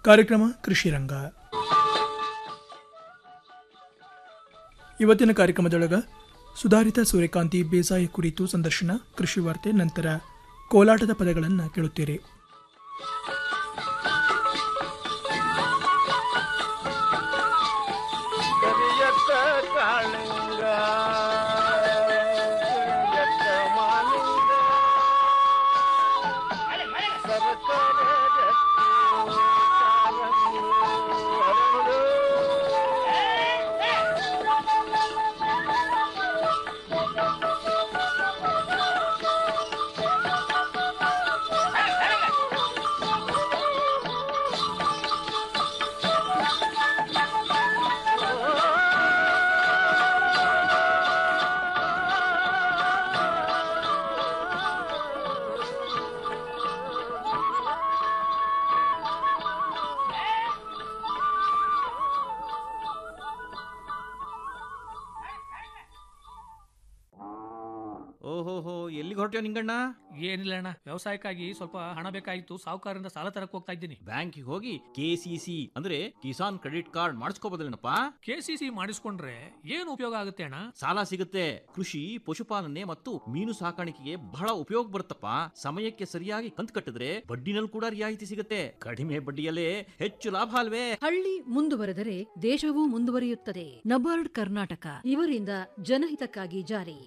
ಕಾರ್ಯಕ್ರಮ ಕೃಷಿ ರಂಗ ಇವತ್ತಿನ ಕಾರ್ಯಕ್ರಮದೊಳಗ ಸುಧಾರಿತ ಸೂರ್ಯಕಾಂತಿ ಬೇಸಾಯ ಕುರಿತು ಸಂದರ್ಶನ ಕೃಷಿ ವಾರ್ತೆ ನಂತರ ಕೋಲಾಟದ ಪದಗಳನ್ನು ಕೇಳುತ್ತೀರಿ ಕರಿಯತ್ತ ಕಾಳಿಂಗ ಕರಿಯತ್ತ ಮಾಲಿಂಗ ಸರಸರ ರತ್ನ ಕಾಲಂಗು ಅರಳು. ಓಹೋಹೋ ಎಲ್ಲಿಗೆ ಹೊರಟ್ಯೋ ನಿಂಗಣ್ಣ ಏನಿಲ್ಲ ಅಣ್ಣ ವ್ಯವಸಾಯಕ್ಕಾಗಿ ಸ್ವಲ್ಪ ಹಣ ಬೇಕಾಗಿತ್ತು ಸಾಹುಕಾರರಿಂದ ಸಾಲ ತರಕ್ ಹೋಗ್ತಾ ಇದ್ದೀನಿ ಬ್ಯಾಂಕಿಗೆ ಹೋಗಿ ಕೆ ಸಿ ಸಿ ಅಂದ್ರೆ ಕಿಸಾನ್ ಕ್ರೆಡಿಟ್ ಕಾರ್ಡ್ ಮಾಡಿಸ್ಕೋಬೋದಲ್ಲೇನಪ್ಪ ಕೆ ಸಿ ಸಿ ಮಾಡಿಸ್ಕೊಂಡ್ರೆ ಏನು ಉಪಯೋಗ ಆಗುತ್ತೆ ಅಣ್ಣ ಸಾಲ ಸಿಗುತ್ತೆ ಕೃಷಿ ಪಶುಪಾಲನೆ ಮತ್ತು ಮೀನು ಸಾಕಾಣಿಕೆಗೆ ಬಹಳ ಉಪಯೋಗ ಬರುತ್ತಪ್ಪ ಸಮಯಕ್ಕೆ ಸರಿಯಾಗಿ ಕಂತು ಕಟ್ಟಿದ್ರೆ ಬಡ್ಡಿನಲ್ಲಿ ಕೂಡ ರಿಯಾಯಿತಿ ಸಿಗುತ್ತೆ ಕಡಿಮೆ ಬಡ್ಡಿಯಲ್ಲೇ ಹೆಚ್ಚು ಲಾಭ ಅಲ್ವೇ ಹಳ್ಳಿ ಮುಂದುವರೆದರೆ ದೇಶವೂ ಮುಂದುವರಿಯುತ್ತದೆ ನಬಾರ್ಡ್ ಕರ್ನಾಟಕ ಇವರಿಂದ ಜನಹಿತಕ್ಕಾಗಿ ಜಾರಿ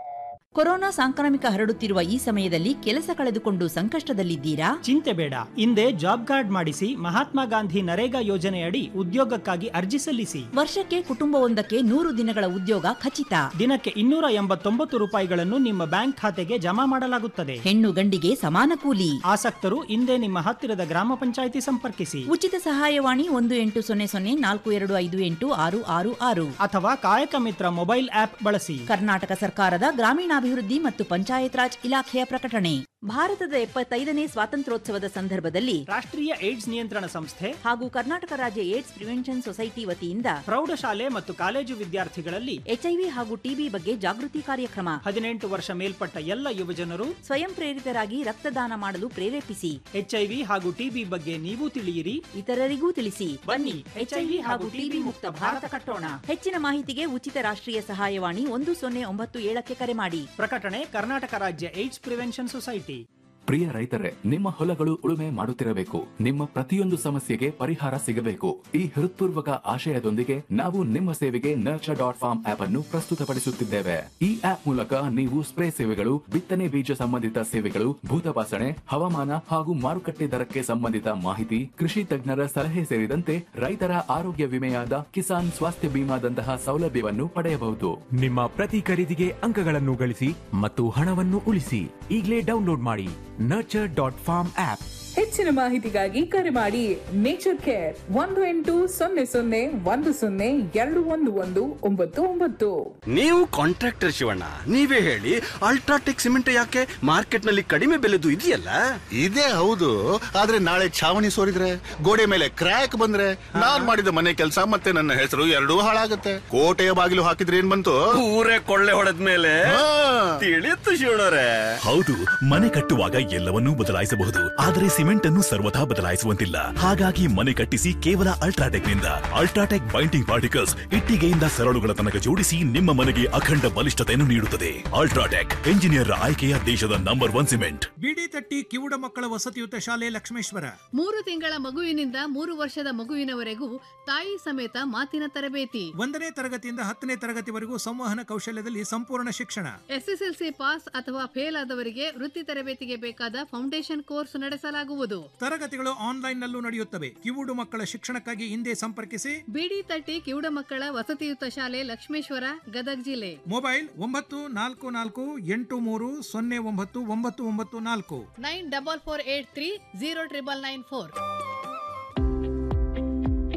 ಕೊರೋನಾ ಸಾಂಕ್ರಾಮಿಕ ಹರಡುತ್ತಿರುವ ಈ ಸಮಯದಲ್ಲಿ ಕೆಲಸ ಕಳೆದುಕೊಂಡು ಸಂಕಷ್ಟದಲ್ಲಿದ್ದೀರಾ ಚಿಂತೆ ಬೇಡ ಹಿಂದೆ ಜಾಬ್ ಕಾರ್ಡ್ ಮಾಡಿಸಿ ಮಹಾತ್ಮ ಗಾಂಧಿ ನರೇಗಾ ಯೋಜನೆಯಡಿ ಉದ್ಯೋಗಕ್ಕಾಗಿ ಅರ್ಜಿ ಸಲ್ಲಿಸಿ ವರ್ಷಕ್ಕೆ ಕುಟುಂಬವೊಂದಕ್ಕೆ ನೂರು ದಿನಗಳ ಉದ್ಯೋಗ ಖಚಿತ ದಿನಕ್ಕೆ ಇನ್ನೂರ ಎಂಬತ್ತೊಂಬತ್ತು ರೂಪಾಯಿಗಳನ್ನು ನಿಮ್ಮ ಬ್ಯಾಂಕ್ ಖಾತೆಗೆ ಜಮಾ ಮಾಡಲಾಗುತ್ತದೆ ಹೆಣ್ಣು ಗಂಡಿಗೆ ಸಮಾನ ಕೂಲಿ ಆಸಕ್ತರು ಹಿಂದೆ ನಿಮ್ಮ ಹತ್ತಿರದ ಗ್ರಾಮ ಪಂಚಾಯಿತಿ ಸಂಪರ್ಕಿಸಿ ಉಚಿತ ಸಹಾಯವಾಣಿ ಒಂದು ಎಂಟು ಸೊನ್ನೆ ಸೊನ್ನೆ ನಾಲ್ಕು ಎರಡು ಐದು ಎಂಟು ಆರು ಆರು ಆರು ಅಥವಾ ಕಾಯಕ ಮಿತ್ರ ಮೊಬೈಲ್ ಆಪ್ ಬಳಸಿ ಕರ್ನಾಟಕ ಸರ್ಕಾರದ ಗ್ರಾಮೀಣಾಭಿವೃದ್ಧಿ ಮತ್ತು ಪಂಚಾಯತ್ ರಾಜ್ ಇಲಾಖೆಯ ಪ್ರಕಟಣೆ ಭಾರತದ ಎಪ್ಪತ್ತೈದನೇ ಸ್ವಾತಂತ್ರ್ಯೋತ್ಸವದ ಸಂದರ್ಭದಲ್ಲಿ ರಾಷ್ಟ್ರೀಯ ಏಡ್ಸ್ ನಿಯಂತ್ರಣ ಸಂಸ್ಥೆ ಹಾಗೂ ಕರ್ನಾಟಕ ರಾಜ್ಯ ಏಡ್ಸ್ ಪ್ರಿವೆನ್ಷನ್ ಸೊಸೈಟಿ ವತಿಯಿಂದ ಪ್ರೌಢಶಾಲೆ ಮತ್ತು ಕಾಲೇಜು ವಿದ್ಯಾರ್ಥಿಗಳಲ್ಲಿ ಎಚ್ಐವಿ ಹಾಗೂ ಟಿಬಿ ಬಗ್ಗೆ ಜಾಗೃತಿ ಕಾರ್ಯಕ್ರಮ ಹದಿನೆಂಟು ವರ್ಷ ಮೇಲ್ಪಟ್ಟ ಎಲ್ಲ ಯುವಜನರು ಸ್ವಯಂ ಪ್ರೇರಿತರಾಗಿ ರಕ್ತದಾನ ಮಾಡಲು ಪ್ರೇರೇಪಿಸಿ ಎಚ್ಐವಿ ಹಾಗೂ ಟಿಬಿ ಬಗ್ಗೆ ನೀವು ತಿಳಿಯಿರಿ ಇತರರಿಗೂ ತಿಳಿಸಿ ಬನ್ನಿ ಎಚ್ಐವಿ ಹಾಗೂ ಟಿಬಿ ಮುಕ್ತ ಭಾರತ ಕಟ್ಟೋಣ ಹೆಚ್ಚಿನ ಮಾಹಿತಿಗೆ ಉಚಿತ ರಾಷ್ಟ್ರೀಯ ಸಹಾಯವಾಣಿ ಒಂದು ಸೊನ್ನೆ ಒಂಬತ್ತು ಏಳಕ್ಕೆ ಕರೆ ಮಾಡಿ ಪ್ರಕಟಣೆ ಕರ್ನಾಟಕ ರಾಜ್ಯ ಏಡ್ಸ್ ಪ್ರಿವೆನ್ಷನ್ ಸೊಸೈಟಿ ಪ್ರಿಯ ರೈತರೇ ನಿಮ್ಮ ಹೊಲಗಳು ಉಳುಮೆ ಮಾಡುತ್ತಿರಬೇಕು ನಿಮ್ಮ ಪ್ರತಿಯೊಂದು ಸಮಸ್ಯೆಗೆ ಪರಿಹಾರ ಸಿಗಬೇಕು ಈ ಹೃತ್ಪೂರ್ವಕ ಆಶಯದೊಂದಿಗೆ ನಾವು ನಿಮ್ಮ ಸೇವೆಗೆ ನರ್ಚರ್ ಡಾಟ್ ಫಾರ್ಮ್ ಆಪ್ ಅನ್ನು ಪ್ರಸ್ತುತಪಡಿಸುತ್ತಿದ್ದೇವೆ ಈ ಆಪ್ ಮೂಲಕ ನೀವು ಸ್ಪ್ರೇ ಸೇವೆಗಳು ಬಿತ್ತನೆ ಬೀಜ ಸಂಬಂಧಿತ ಸೇವೆಗಳು ಭೂತಪಾಸಣೆ ಹವಾಮಾನ ಹಾಗೂ ಮಾರುಕಟ್ಟೆ ದರಕ್ಕೆ ಸಂಬಂಧಿತ ಮಾಹಿತಿ ಕೃಷಿ ತಜ್ಞರ ಸಲಹೆ ಸೇರಿದಂತೆ ರೈತರ ಆರೋಗ್ಯ ವಿಮೆಯಾದ ಕಿಸಾನ್ ಸ್ವಾಸ್ಥ್ಯ ಬಿಮಾದಂತಹ ಸೌಲಭ್ಯವನ್ನು ಪಡೆಯಬಹುದು ನಿಮ್ಮ ಪ್ರತಿ ಖರೀದಿಗೆ ಅಂಕಗಳನ್ನು ಗಳಿಸಿ ಮತ್ತು ಹಣವನ್ನು ಉಳಿಸಿ ಈಗಲೇ ಡೌನ್ಲೋಡ್ ಮಾಡಿ ನರ್ಚರ್ ಡಾಟ್ ಫಾರ್ಮ್ ಆಪ್ ಹೆಚ್ಚಿನ ಮಾಹಿತಿಗಾಗಿ ಕರೆ ಮಾಡಿ ನೇಚರ್ ಕೇರ್ ಒಂದು ಎಂಟು ಸೊನ್ನೆ ಸೊನ್ನೆ ಒಂದು ಸೊನ್ನೆ ಎರಡು ಒಂದು ಒಂದು ಒಂಬತ್ತು ಒಂಬತ್ತು ನೀವು ಕಾಂಟ್ರಾಕ್ಟರ್ ಶಿವಣ್ಣ ನೀವೇ ಹೇಳಿ ಅಲ್ಟ್ರಾಟೆಕ್ ಸಿಮೆಂಟ್ ಯಾಕೆ ಮಾರ್ಕೆಟ್ ನಲ್ಲಿ ಕಡಿಮೆ ಬೆಲೆದು ಇದೆಯಲ್ಲ ಇದೇ ಹೌದು ಆದ್ರೆ ನಾಳೆ ಛಾವಣಿ ಸೋರಿದ್ರೆ ಗೋಡೆ ಮೇಲೆ ಕ್ರ್ಯಾಕ್ ಬಂದ್ರೆ ನಾನ್ ಮಾಡಿದ ಮನೆ ಕೆಲಸ ಮತ್ತೆ ನನ್ನ ಹೆಸರು ಎರಡೂ ಹಾಳಾಗತ್ತೆ ಕೋಟೆಯ ಬಾಗಿಲು ಹಾಕಿದ್ರೆ ಏನ್ ಬಂತು ಊರೇ ಕೊಳ್ಳೆ ಹೊಡೆದ ಮೇಲೆ ತಿಳಿಯುತ್ತು ಶಿವಣ್ಣರೇ ಹೌದು ಮನೆ ಕಟ್ಟುವಾಗ ಎಲ್ಲವನ್ನೂ ಬದಲಾಯಿಸಬಹುದು ಆದರೆ ಸಿಮೆಂಟ್ ಅನ್ನು ಸರ್ವಥಾ ಬದಲಾಯಿಸುವಂತಿಲ್ಲ ಹಾಗಾಗಿ ಮನೆ ಕಟ್ಟಿಸಿ ಕೇವಲ ಅಲ್ಟ್ರಾಟೆಕ್ ನಿಂದ ಅಲ್ಟ್ರಾಟೆಕ್ ಬೈಂಡಿಂಗ್ ಪಾರ್ಟಿಕಲ್ಸ್ ಇಟ್ಟಿಗೆಯಿಂದ ಸರಳುಗಳ ತನಕ ಜೋಡಿಸಿ ನಿಮ್ಮ ಮನೆಗೆ ಅಖಂಡ ಬಲಿಷ್ಠತೆಯನ್ನು ನೀಡುತ್ತದೆ ಅಲ್ಟ್ರಾಟೆಕ್ ಎಂಜಿನಿಯರ್ ಆಯ್ಕೆಯ ದೇಶದ ನಂಬರ್ ಒನ್ ಸಿಮೆಂಟ್ ಬಿಡಿ ತಟ್ಟಿ ಕಿವುಡ ಮಕ್ಕಳ ವಸತಿಯುತ ಶಾಲೆ ಲಕ್ಷ್ಮೇಶ್ವರ ಮೂರು ತಿಂಗಳ ಮಗುವಿನಿಂದ ಮೂರು ವರ್ಷದ ಮಗುವಿನವರೆಗೂ ತಾಯಿ ಸಮೇತ ಮಾತಿನ ತರಬೇತಿ ಒಂದನೇ ತರಗತಿಯಿಂದ ಹತ್ತನೇ ತರಗತಿವರೆಗೂ ಸಂವಹನ ಕೌಶಲ್ಯದಲ್ಲಿ ಸಂಪೂರ್ಣ ಶಿಕ್ಷಣ ಎಸ್ಎಸ್ಎಲ್ಸಿ ಪಾಸ್ ಅಥವಾ ಫೇಲ್ ಆದವರಿಗೆ ವೃತ್ತಿ ತರಬೇತಿಗೆ ಬೇಕಾದ ಫೌಂಡೇಶನ್ ಕೋರ್ಸ್ ನಡೆಸಲಾಗುವುದು ತರಗತಿಗಳು ಆನ್ಲೈನ್ ನಲ್ಲೂ ನಡೆಯುತ್ತವೆ ಕಿವುಡು ಮಕ್ಕಳ ಶಿಕ್ಷಣಕ್ಕಾಗಿ ಹಿಂದೆ ಸಂಪರ್ಕಿಸಿ ಬಿಡಿ ತಟ್ಟಿ ಕಿವುಡ ಮಕ್ಕಳ ವಸತಿಯುತ ಶಾಲೆ ಲಕ್ಷ್ಮೇಶ್ವರ ಗದಗ ಜಿಲ್ಲೆ ಮೊಬೈಲ್ ಒಂಬತ್ತು ನಾಲ್ಕು ನಾಲ್ಕು ಎಂಟು ಮೂರು ಸೊನ್ನೆ ಒಂಬತ್ತು ಒಂಬತ್ತು ಒಂಬತ್ತು ನಾಲ್ಕು nine double four eight three zero triple nine four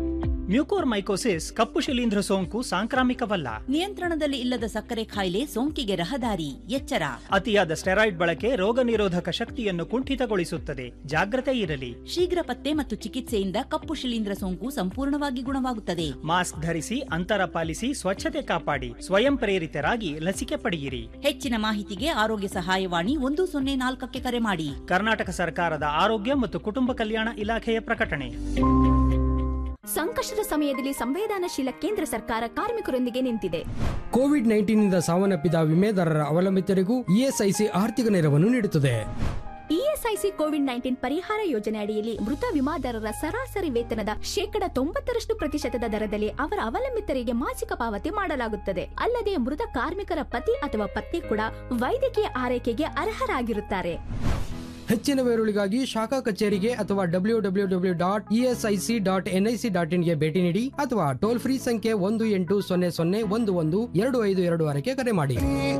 mucormycosis ಕಪ್ಪು ಶಿಲೀಂಧ್ರ ಸೋಂಕು ಸಾಂಕ್ರಾಮಿಕವಲ್ಲ ನಿಯಂತ್ರಣದಲ್ಲಿ ಇಲ್ಲದ ಸಕ್ಕರೆ ಕಾಯಿಲೆ ಸೋಂಕಿಗೆ ರಹದಾರಿ ಎಚ್ಚರ ಅತಿಯಾದ ಸ್ಟೆರಾಯ್ಡ್ ಬಳಕೆ ರೋಗ ನಿರೋಧಕ ಶಕ್ತಿಯನ್ನು ಕುಂಠಿತಗೊಳಿಸುತ್ತದೆ ಜಾಗ್ರತೆ ಇರಲಿ ಶೀಘ್ರ ಪತ್ತೆ ಮತ್ತು ಚಿಕಿತ್ಸೆಯಿಂದ ಕಪ್ಪು ಶಿಲೀಂಧ್ರ ಸೋಂಕು ಸಂಪೂರ್ಣವಾಗಿ ಗುಣವಾಗುತ್ತದೆ ಮಾಸ್ಕ್ ಧರಿಸಿ ಅಂತರ ಪಾಲಿಸಿ ಸ್ವಚ್ಛತೆ ಕಾಪಾಡಿ ಸ್ವಯಂ ಪ್ರೇರಿತರಾಗಿ ಲಸಿಕೆ ಪಡೆಯಿರಿ ಹೆಚ್ಚಿನ ಮಾಹಿತಿಗೆ ಆರೋಗ್ಯ ಸಹಾಯವಾಣಿ ಒಂದು ಸೊನ್ನೆ ನಾಲ್ಕಕ್ಕೆ ಕರೆ ಮಾಡಿ ಕರ್ನಾಟಕ ಸರ್ಕಾರದ ಆರೋಗ್ಯ ಮತ್ತು ಕುಟುಂಬ ಕಲ್ಯಾಣ ಇಲಾಖೆಯ ಪ್ರಕಟಣೆ ಸಂಕಷ್ಟದ ಸಮಯದಲ್ಲಿ ಸಂವೇದನಾಶೀಲ ಕೇಂದ್ರ ಸರ್ಕಾರ ಕಾರ್ಮಿಕರೊಂದಿಗೆ ನಿಂತಿದೆ ಕೋವಿಡ್ ನೈನ್ಟೀನ್ನಿಂದ ಸಾವನ್ನಪ್ಪಿದ ವಿಮೆದಾರರ ಅವಲಂಬಿತರಿಗೂ ಇಎಸ್ಐಸಿ ಆರ್ಥಿಕ ನೆರವನ್ನು ನೀಡುತ್ತದೆ ಇಎಸ್ಐಸಿ ಕೋವಿಡ್ ನೈನ್ಟೀನ್ ಪರಿಹಾರ ಯೋಜನೆ ಅಡಿಯಲ್ಲಿ ಮೃತ ವಿಮಾದಾರರ ಸರಾಸರಿ ವೇತನದ ಶೇಕಡ ತೊಂಬತ್ತರಷ್ಟು ಪ್ರತಿಶತದ ದರದಲ್ಲಿ ಅವರ ಅವಲಂಬಿತರಿಗೆ ಮಾಸಿಕ ಪಾವತಿ ಮಾಡಲಾಗುತ್ತದೆ ಅಲ್ಲದೆ ಮೃತ ಕಾರ್ಮಿಕರ ಪತಿ ಅಥವಾ ಪತ್ನಿ ಕೂಡ ವೈದ್ಯಕೀಯ ಆರೈಕೆಗೆ ಅರ್ಹರಾಗಿರುತ್ತಾರೆ ಹೆಚ್ಚಿನ ವಿವರಗಳಿಗಾಗಿ ಶಾಖಾ ಕಚೇರಿಗೆ ಅಥವಾ W W W dot ESIC dot NIC dot ಇನ್ಗೆ ಭೇಟಿ ನೀಡಿ ಅಥವಾ ಟೋಲ್ ಫ್ರೀ ಸಂಖ್ಯೆ ಒಂದು ಎಂಟು ಸೊನ್ನೆ ಸೊನ್ನೆ ಒಂದು ಒಂದು ಎರಡು ಐದು ಎರಡು ಆರಕ್ಕೆ ಕರೆ ಮಾಡಿ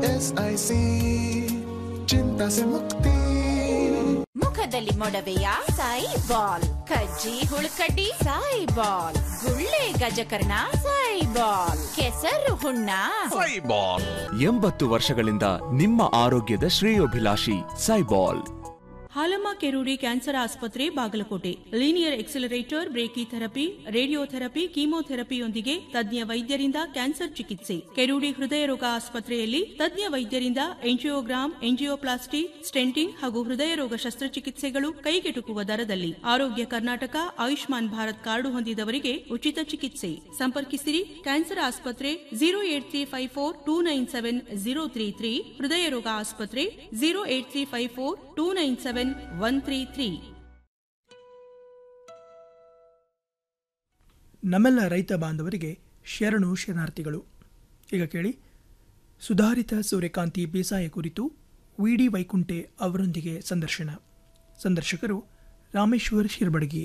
ಚಿಂತಾ ಸೆ ಮುಕ್ತಿ ಮುಖದಲ್ಲಿ ಮೊಡವೆಯ ಸಾಯಿ ಬಾಲ್ ಕಜ್ಜಿ ಹುಳುಕಡ್ಡಿ ಸಾಯಿ ಬಾಲ್ ಗುಳ್ಳೆ ಗಜಕರ್ಣ ಸಾಯಿ ಬಾಲ್ ಕೆಸರು ಹುಣ್ಣ ಎಂಬತ್ತು ವರ್ಷಗಳಿಂದ ನಿಮ್ಮ ಆರೋಗ್ಯದ ಶ್ರೇಯೋಭಿಲಾಷಿ ಸೈಬಾಲ್ ಹಾಲಮ್ಮ ಕೆರೂಡಿ ಕ್ಯಾನ್ಸರ್ ಆಸ್ಪತ್ರೆ Bagalkot linear accelerator brachytherapy radiotherapy ಕೀಮೋಥೆರಪಿಯೊಂದಿಗೆ ತಜ್ಞ ವೈದ್ಯರಿಂದ ಕ್ಯಾನ್ಸರ್ ಚಿಕಿತ್ಸೆ ಕೆರೂಡಿ ಹೃದಯ ರೋಗ ಆಸ್ಪತ್ರೆಯಲ್ಲಿ ತಜ್ಞ ವೈದ್ಯರಿಂದ ಎಂಜಿಯೋಗ್ರಾಮ್ ಎಂಜಿಯೋಪ್ಲಾಸ್ಟಿ ಸ್ಟೆಂಟಿಂಗ್ ಹಾಗೂ ಹೃದಯ ರೋಗ ಶಸ್ತ್ರಚಿಕಿತ್ಸೆಗಳು ಕೈಗೆಟುಕುವ ದರದಲ್ಲಿ ಆರೋಗ್ಯ ಕರ್ನಾಟಕ ಆಯುಷ್ಮಾನ್ ಭಾರತ್ ಕಾರ್ಡು ಹೊಂದಿದವರಿಗೆ ಉಚಿತ ಚಿಕಿತ್ಸೆ ಸಂಪರ್ಕಿಸಿರಿ ಕ್ಯಾನ್ಸರ್ ಆಸ್ಪತ್ರೆ zero eight three five four two nine seven zero three three ಹೃದಯ ರೋಗ ಆಸ್ಪತ್ರೆ zero eight three five four two nine seven one three three ನಮ್ಮೆಲ್ಲ ರೈತ ಬಾಂಧವರಿಗೆ ಶರಣು ಶರಣಾರ್ಥಿಗಳು ಈಗ ಕೇಳಿ ಸುಧಾರಿತ ಸೂರ್ಯಕಾಂತಿ ಬೇಸಾಯ ಕುರಿತು ವಿಡಿ ವೈಕುಂಠೆ ಅವರೊಂದಿಗೆ ಸಂದರ್ಶನ ಸಂದರ್ಶಕರು ರಾಮೇಶ್ವರ್ ಶಿರ್ಬಡಗಿ